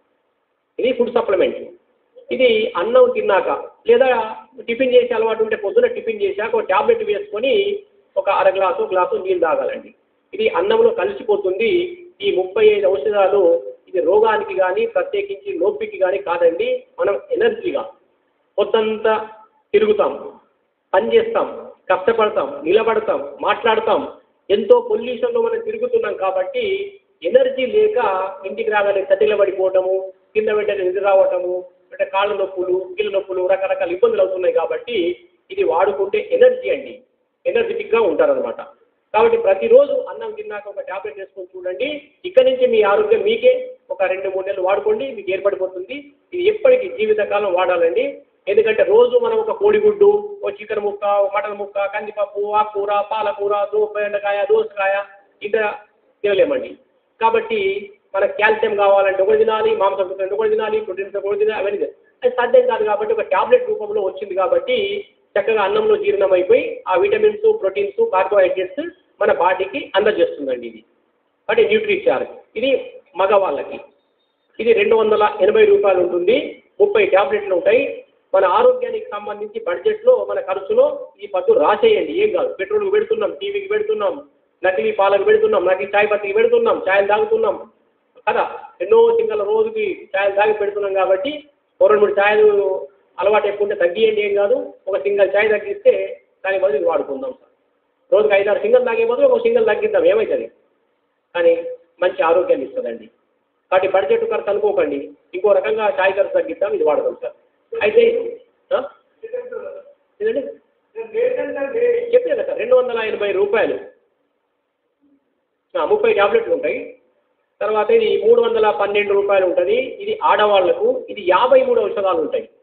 ఇది ఫుడ్ సప్లిమెంట్ ఇది అన్నం తిన్నాక లేదా టిఫిన్ చేసే అలవాటు ఉంటే పొద్దున టిఫిన్ చేశాక ఒక ట్యాబ్లెట్ వేసుకొని ఒక అర గ్లాసు గ్లాసు నీళ్ళు తాగాలండి ఇది అన్నంలో కలిసిపోతుంది ఈ ముప్పై ఐదు ఔషధాలు ఇది రోగానికి కానీ ప్రత్యేకించి నొప్పికి కానీ కాదండి మనం ఎనర్జీగా పొద్దంతా తిరుగుతాం పని చేస్తాం కష్టపడతాం నిలబడతాం మాట్లాడతాం ఎంతో పొల్యూషన్లో మనం తిరుగుతున్నాం కాబట్టి ఎనర్జీ లేక ఇంటికి రాగానే చతిల పడిపోవటము కింద వెంటనే నిద్ర రావటము అంటే కాళ్ళ నొప్పులు కీళ్ళ నొప్పులు రకరకాల ఇబ్బందులు అవుతున్నాయి కాబట్టి ఇది వాడుకుంటే ఎనర్జీ అండి ఎనర్జెటిక్గా ఉంటారనమాట కాబట్టి ప్రతిరోజు అన్నం తిన్నాక ఒక టాబ్లెట్ వేసుకొని చూడండి ఇక్కడి నుంచి మీ ఆరోగ్యం మీకే ఒక రెండు మూడు నెలలు వాడుకోండి మీకు ఏర్పడిపోతుంది ఇది ఎప్పటికీ జీవితకాలం వాడాలండి ఎందుకంటే రోజు మనం ఒక కోడిగుడ్డు ఓ చికెన్ ముక్క ఓ మటన్ ముక్క కందిపప్పు ఆకుకూర పాలకూర దో బెండకాయ దోసకాయ ఇంత తినలేమండి కాబట్టి మనకు కాల్షియం కావాలంటే ఒకటి తినాలి మాంసం తినాలి ఒకటి తినాలి ప్రోటీన్స్ ఒకటి తినాలి అవన్నీ తినాలి. అది సాధ్యం కాదు కాబట్టి ఒక టాబ్లెట్ రూపంలో వచ్చింది కాబట్టి చక్కగా అన్నంలో జీర్ణం అయిపోయి ఆ విటమిన్స్ ప్రోటీన్స్ కార్బోహైడ్రేట్స్ మన బాడీకి అందజేస్తుందండి ఇది అంటే న్యూట్రీ చార్జ్ ఇది మగవాళ్ళకి ఇది రెండు వందల ఎనభై రూపాయలు ఉంటుంది ముప్పై ట్యాబ్లెట్లు ఉంటాయి మన ఆరోగ్యానికి సంబంధించి బడ్జెట్లో మన ఖర్చులో ఈ పట్టు రాసేయండి ఏం కాదు పెట్రోల్కి పెడుతున్నాం టీవీకి పెడుతున్నాం నకిలీ పాలకు పెడుతున్నాం నకిలీ చాయ్ పత్తికి పెడుతున్నాం ఛాయలు తాగుతున్నాం కదా ఎన్నో సింగల్ రోజుకి ఛాయలు తాగి పెడుతున్నాం కాబట్టి ఓ రెండు మూడు ఛాయలు అలవాటు ఎక్కువ ఉంటే తగ్గియండి ఏం కాదు ఒక సింగల్ ఛాయ్ తగ్గిస్తే దాని బదులు ఇది వాడుకుందాం సార్ రోజుకి ఐదారు సింగల్ తాగే బదులు ఒక సింగల్ తగ్గిద్దాం ఏమవుతుంది కానీ మంచి ఆరోగ్యాన్ని ఇస్తుందండి కాబట్టి బడ్జెట్ ఖర్చు అనుకోకండి ఇంకో రకంగా ఛాయ్ ఖర్చు తగ్గిద్దాం ఇది వాడదాం సార్ అయితే ఆ? ఇదండి ఏంటంటే చెప్పాను కదా సార్ రెండు వందల ఎనభై రూపాయలు ఆ, ముప్పై ట్యాబ్లెట్లు ఉంటాయి తర్వాత ఇది మూడు వందల పన్నెండు రూపాయలు ఉంటుంది ఇది ఆడవాళ్లకు ఇది యాభై మూడు ఔషధాలు ఉంటాయి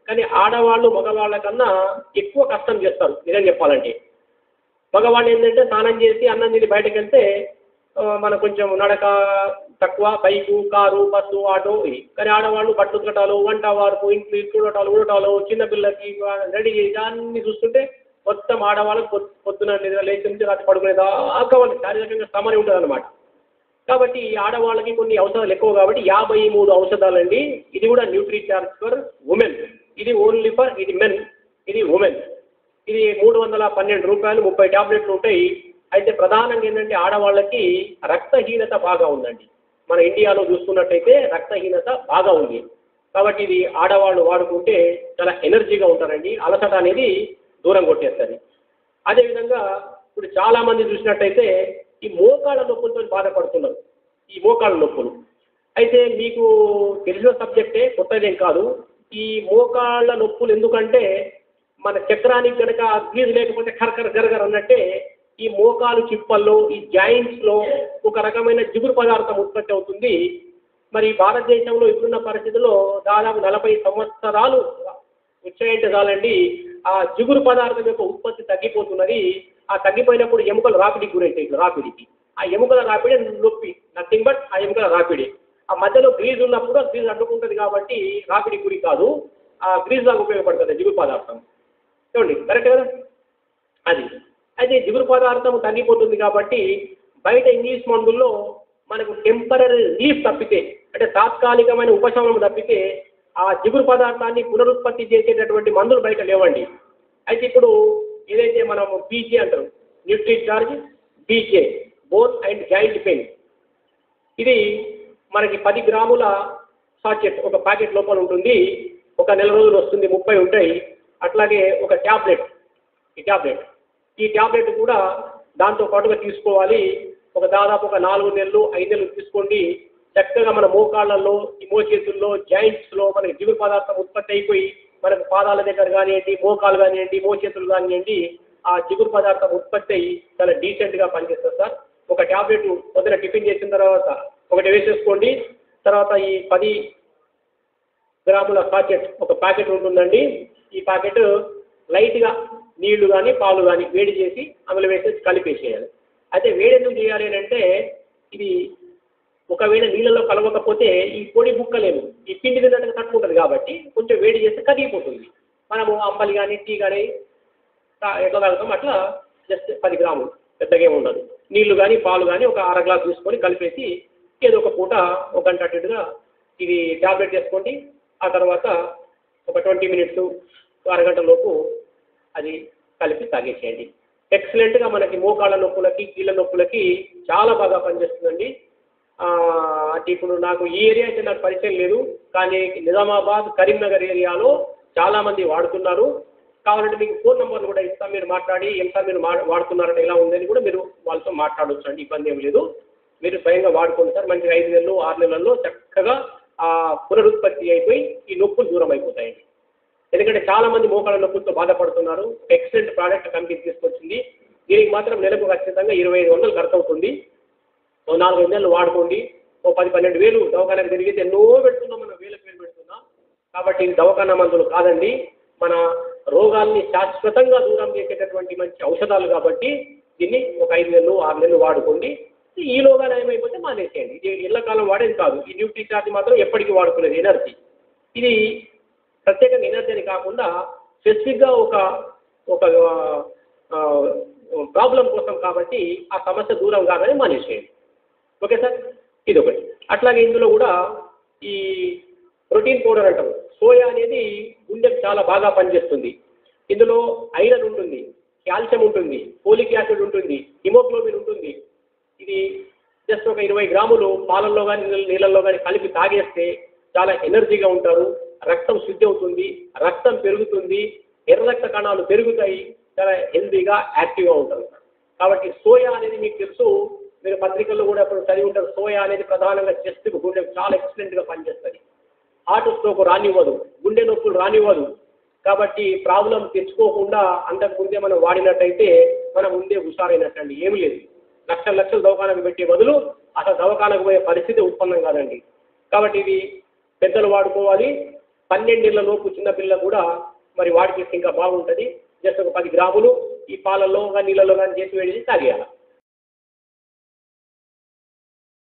కానీ ఆడవాళ్ళు మగవాళ్ళ కన్నా ఎక్కువ కష్టం చేస్తారు నిజం చెప్పాలంటే మగవాళ్ళు ఏంటంటే స్నానం చేసి అన్నం తిని బయటకు వెళ్తే ఆ, మన కొంచెం నడక తక్కువ బైకు కారు బస్సు ఆటో ఇవి కానీ ఆడవాళ్ళు బట్టలు ఉతకటాలు వంట వార్పు ఇంట్లో ఇల్లు చూడటాలు ఊడటాలు చిన్నపిల్లలకి రెడీ చేసి అన్ని చూస్తుంటే మొత్తం ఆడవాళ్ళకి పొద్దు పొద్దున నిద్ర లేచి నుంచి రాత్రి పడుకునే దాకా వాళ్ళకి శారీరకంగా శ్రమనే ఉంటుంది అనమాట కాబట్టి ఈ ఆడవాళ్ళకి కొన్ని ఔషధాలు ఎక్కువ కాబట్టి యాభై మూడు ఔషధాలండి ఇది కూడా న్యూట్రీ చార్జ్ ఫర్ ఉమెన్ ఇది ఓన్లీ ఫర్ ఇది మెన్ ఇది ఉమెన్ ఇది మూడు వందల పన్నెండు రూపాయలు ముప్పై టాబ్లెట్లు ఉంటాయి అయితే ప్రధానంగా ఏంటంటే ఆడవాళ్ళకి రక్తహీనత బాగా ఉందండి మన ఇండియాలో చూసుకున్నట్టయితే రక్తహీనత బాగా ఉంది కాబట్టి ఇది ఆడవాళ్ళు వాడుకుంటే చాలా ఎనర్జీగా ఉంటారండి అలసట అనేది దూరం కొట్టేస్తుంది అదేవిధంగా ఇప్పుడు చాలామంది చూసినట్టయితే ఈ మోకాళ్ళ నొప్పులతో బాధపడుతున్నారు ఈ మోకాళ్ళ నొప్పులు అయితే మీకు తెలిసిన సబ్జెక్టే కొత్తదేం కాదు ఈ మోకాళ్ళ నొప్పులు ఎందుకంటే మన చక్రానికి కనుక గ్రీజ్ లేకపోతే కరకర గరగర అన్నట్టే ఈ మోకాలు చిప్పల్లో ఈ జాయింట్స్లో ఒక రకమైన జిగురు పదార్థం ఉత్పత్తి అవుతుంది మరి భారతదేశంలో ఇప్పుడున్న పరిస్థితుల్లో దాదాపు నలభై సంవత్సరాలు వచ్చాయంటే చాలండి ఆ జిగురు పదార్థం యొక్క ఉత్పత్తి తగ్గిపోతున్నది ఆ తగ్గిపోయినప్పుడు ఎముకలు రాపిడికి గురైతాయి ఇట్లా రాపిడికి ఆ ఎముకల రాపిడి నొప్పి నథింగ్ బట్ ఆ ఎముకల రాపిడి ఆ మధ్యలో గ్రీజ్ ఉన్నప్పుడు ఆ గ్రీజ్ అడ్డుకుంటుంది కాబట్టి రాపిడి గురి కాదు ఆ గ్రీజ్ లాగా ఉపయోగపడుతుంది జిగురు పదార్థం చూడండి కరెక్ట్ కదా అది అయితే జిగురు పదార్థం తగ్గిపోతుంది కాబట్టి బయట ఇంగ్లీష్ మందుల్లో మనకు టెంపరీ రిలీఫ్ తప్పితే అంటే తాత్కాలికమైన ఉపశమనం తప్పితే ఆ జిగురు పదార్థాన్ని పునరుత్పత్తి చేసేటటువంటి మందులు బయట లేవండి అయితే ఇప్పుడు ఏదైతే మనం బీజే అంటారు nutri charge BJ bone and joint pain ఇది మనకి పది గ్రాముల సాచెట్ ఒక ప్యాకెట్ లోపల ఉంటుంది ఒక నెల రోజులు వస్తుంది ముప్పై ఉంటాయి అట్లాగే ఒక ట్యాబ్లెట్ ఈ ట్యాబ్లెట్ ఈ ట్యాబ్లెట్ కూడా దాంతో పాటుగా తీసుకోవాలి ఒక దాదాపు ఒక నాలుగు నెలలు ఐదు నెలలు తీసుకోండి చక్కగా మన మోకాళ్ళల్లో ఈ మోచేతుల్లో జాయింట్స్లో మనకి జిగురు పదార్థం ఉత్పత్తి అయిపోయి మనకు పాదాల దగ్గర కానివ్వండి మోకాలు కానివ్వండి మోచేతులు కానివ్వండి ఆ జిగురు పదార్థం ఉత్పత్తి అయ్యి చాలా డీసెంట్గా పనిచేస్తుంది సార్ ఒక ట్యాబ్లెట్ పొద్దున టిఫిన్ చేసిన తర్వాత ఒకటి వేసేసుకోండి తర్వాత ఈ పది గ్రాముల ప్యాకెట్ ఒక ప్యాకెట్ ఉంటుందండి ఈ ప్యాకెట్ లైట్గా నీళ్లు కానీ పాలు కానీ వేడి చేసి అందులో వేసేసి కలిపేసేయాలి అయితే వేడి ఎందుకు చేయాలి అని అంటే ఇది ఒకవేళ నీళ్ళలో కలవకపోతే ఈ పొడి బుక్కలేము ఈ పిండి తిన్నట్టుగా తట్టుకుంటుంది కాబట్టి కొంచెం వేడి చేస్తే కరిగిపోతుంది మనము అంబలి కానీ టీ కానీ తా- ఎట్లా తాగుతాం అట్లా జస్ట్ పది గ్రాములు పెద్దగా ఏమి ఉండదు నీళ్లు కానీ పాలు కానీ ఒక అర గ్లాస్ తీసుకొని కలిపేసి ఏదో ఒక పూట ఒక గంట అటు ఇటుగా ఇది ట్యాబ్లెట్ చేసుకోండి ఆ తర్వాత ఒక ట్వంటీ మినిట్స్ అరగంట లోపు అది కలిపి తాగేసేయండి ఎక్సలెంట్గా మనకి మోకాళ్ళ నొప్పులకి కీళ్ళ నొప్పులకి చాలా బాగా పనిచేస్తుందండి ఆ, అంటే ఇప్పుడు నాకు ఈ ఏరియా అయితే నాకు పరిచయం లేదు కానీ నిజామాబాద్ కరీంనగర్ ఏరియాలో చాలామంది వాడుతున్నారు కావాలంటే మీకు ఫోన్ నెంబర్లు కూడా ఇస్తాం మీరు మాట్లాడి ఎంత మీరు మా వాడుతున్నారంటే ఎలా ఉందని కూడా మీరు వాళ్ళతో మాట్లాడవచ్చు అండి ఇబ్బంది ఏం లేదు మీరు స్వయంగా వాడుకోండి సార్ మంచిగా ఐదు నెలలు ఆరు నెలల్లో చక్కగా ఆ పునరుత్పత్తి అయిపోయి ఈ నొప్పులు దూరం అయిపోతాయండి ఎందుకంటే చాలా మంది మోకాళ్ళ నొప్పులతో బాధపడుతున్నారు ఎక్సలెంట్ ప్రోడక్ట్ కంపెనీ తీసుకొచ్చింది దీనికి మాత్రం నెలకు ఖచ్చితంగా ఇరవై ఐదు వందలు ఖర్చు అవుతుంది ఓ నాలుగు ఐదు నెలలు వాడుకోండి ఓ పది పన్నెండు వేలు దవాఖానకు తిరిగితే ఎన్నో పెడుతున్నాం మనం వేలకు వేలు పెడుతున్నాం కాబట్టి ఇది దవాఖానా మందులు కాదండి మన రోగాల్ని శాశ్వతంగా దూరం చేసేటటువంటి మంచి ఔషధాలు కాబట్టి దీన్ని ఒక ఐదు నెలలు ఆరు నెలలు వాడుకోండి ఈలోగా నయమైపోతే మానేసేయండి ఇది ఎల్లకాలం వాడేది కాదు ఈ న్యూట్రీ చార్జ్ మాత్రం ఎప్పటికీ వాడుకునేది ఎనర్జీ ఇది ప్రత్యేకంగా ఎనర్జీ అని కాకుండా స్పెసిఫిక్గా ఒక ఒక ప్రాబ్లం కోసం కాబట్టి ఆ సమస్య దూరం కాదని మానేసేయండి ఓకే సార్ ఇది ఒకటి అట్లాగే ఇందులో కూడా ఈ ప్రోటీన్ పౌడర్ అంటారు సోయా అనేది గుండెకు చాలా బాగా పనిచేస్తుంది ఇందులో ఐరన్ ఉంటుంది కాల్షియం ఉంటుంది ఫోలిక్ యాసిడ్ ఉంటుంది హిమోగ్లోబిన్ ఉంటుంది ఇది జస్ట్ ఒక ఇరవై గ్రాములు పాలల్లో కానీ నీళ్ళల్లో కానీ కలిపి తాగేస్తే చాలా ఎనర్జీగా ఉంటారు రక్తం శుద్ధి అవుతుంది రక్తం పెరుగుతుంది ఎర్ర రక్త కణాలు పెరుగుతాయి చాలా హెల్తీగా యాక్టివ్గా ఉంటారు కాబట్టి సోయా అనేది మీకు తెలుసు మీరు పత్రికల్లో కూడా ఇప్పుడు చదివి ఉంటారు సోయా అనేది ప్రధానంగా చెస్ట్కు గుండెకు చాలా ఎక్సలెంట్గా పనిచేస్తుంది హార్ట్ స్ట్రోక్ రానివ్వదు గుండె నొప్పులు రానివ్వదు కాబట్టి ప్రాబ్లం తెచ్చుకోకుండా అంతకు ముందే మనం వాడినట్టయితే మనం ముందే హుషారైనట్టండి ఏమి లేదు లక్షల లక్షలు దవాఖానకు పెట్టే బదులు అసలు దవాఖానకు పోయే పరిస్థితి ఉత్పన్నం కాదండి కాబట్టి ఇది పెద్దలు వాడుకోవాలి పన్నెండేళ్ల లోపు చిన్నపిల్ల కూడా మరి వాడికి ఇస్తే ఇంకా బాగుంటుంది జస్ట్ ఒక పది గ్రాములు ఈ పాలల్లో కానీ నీళ్ళలో కానీ చేసి వేడి తాగేయాలి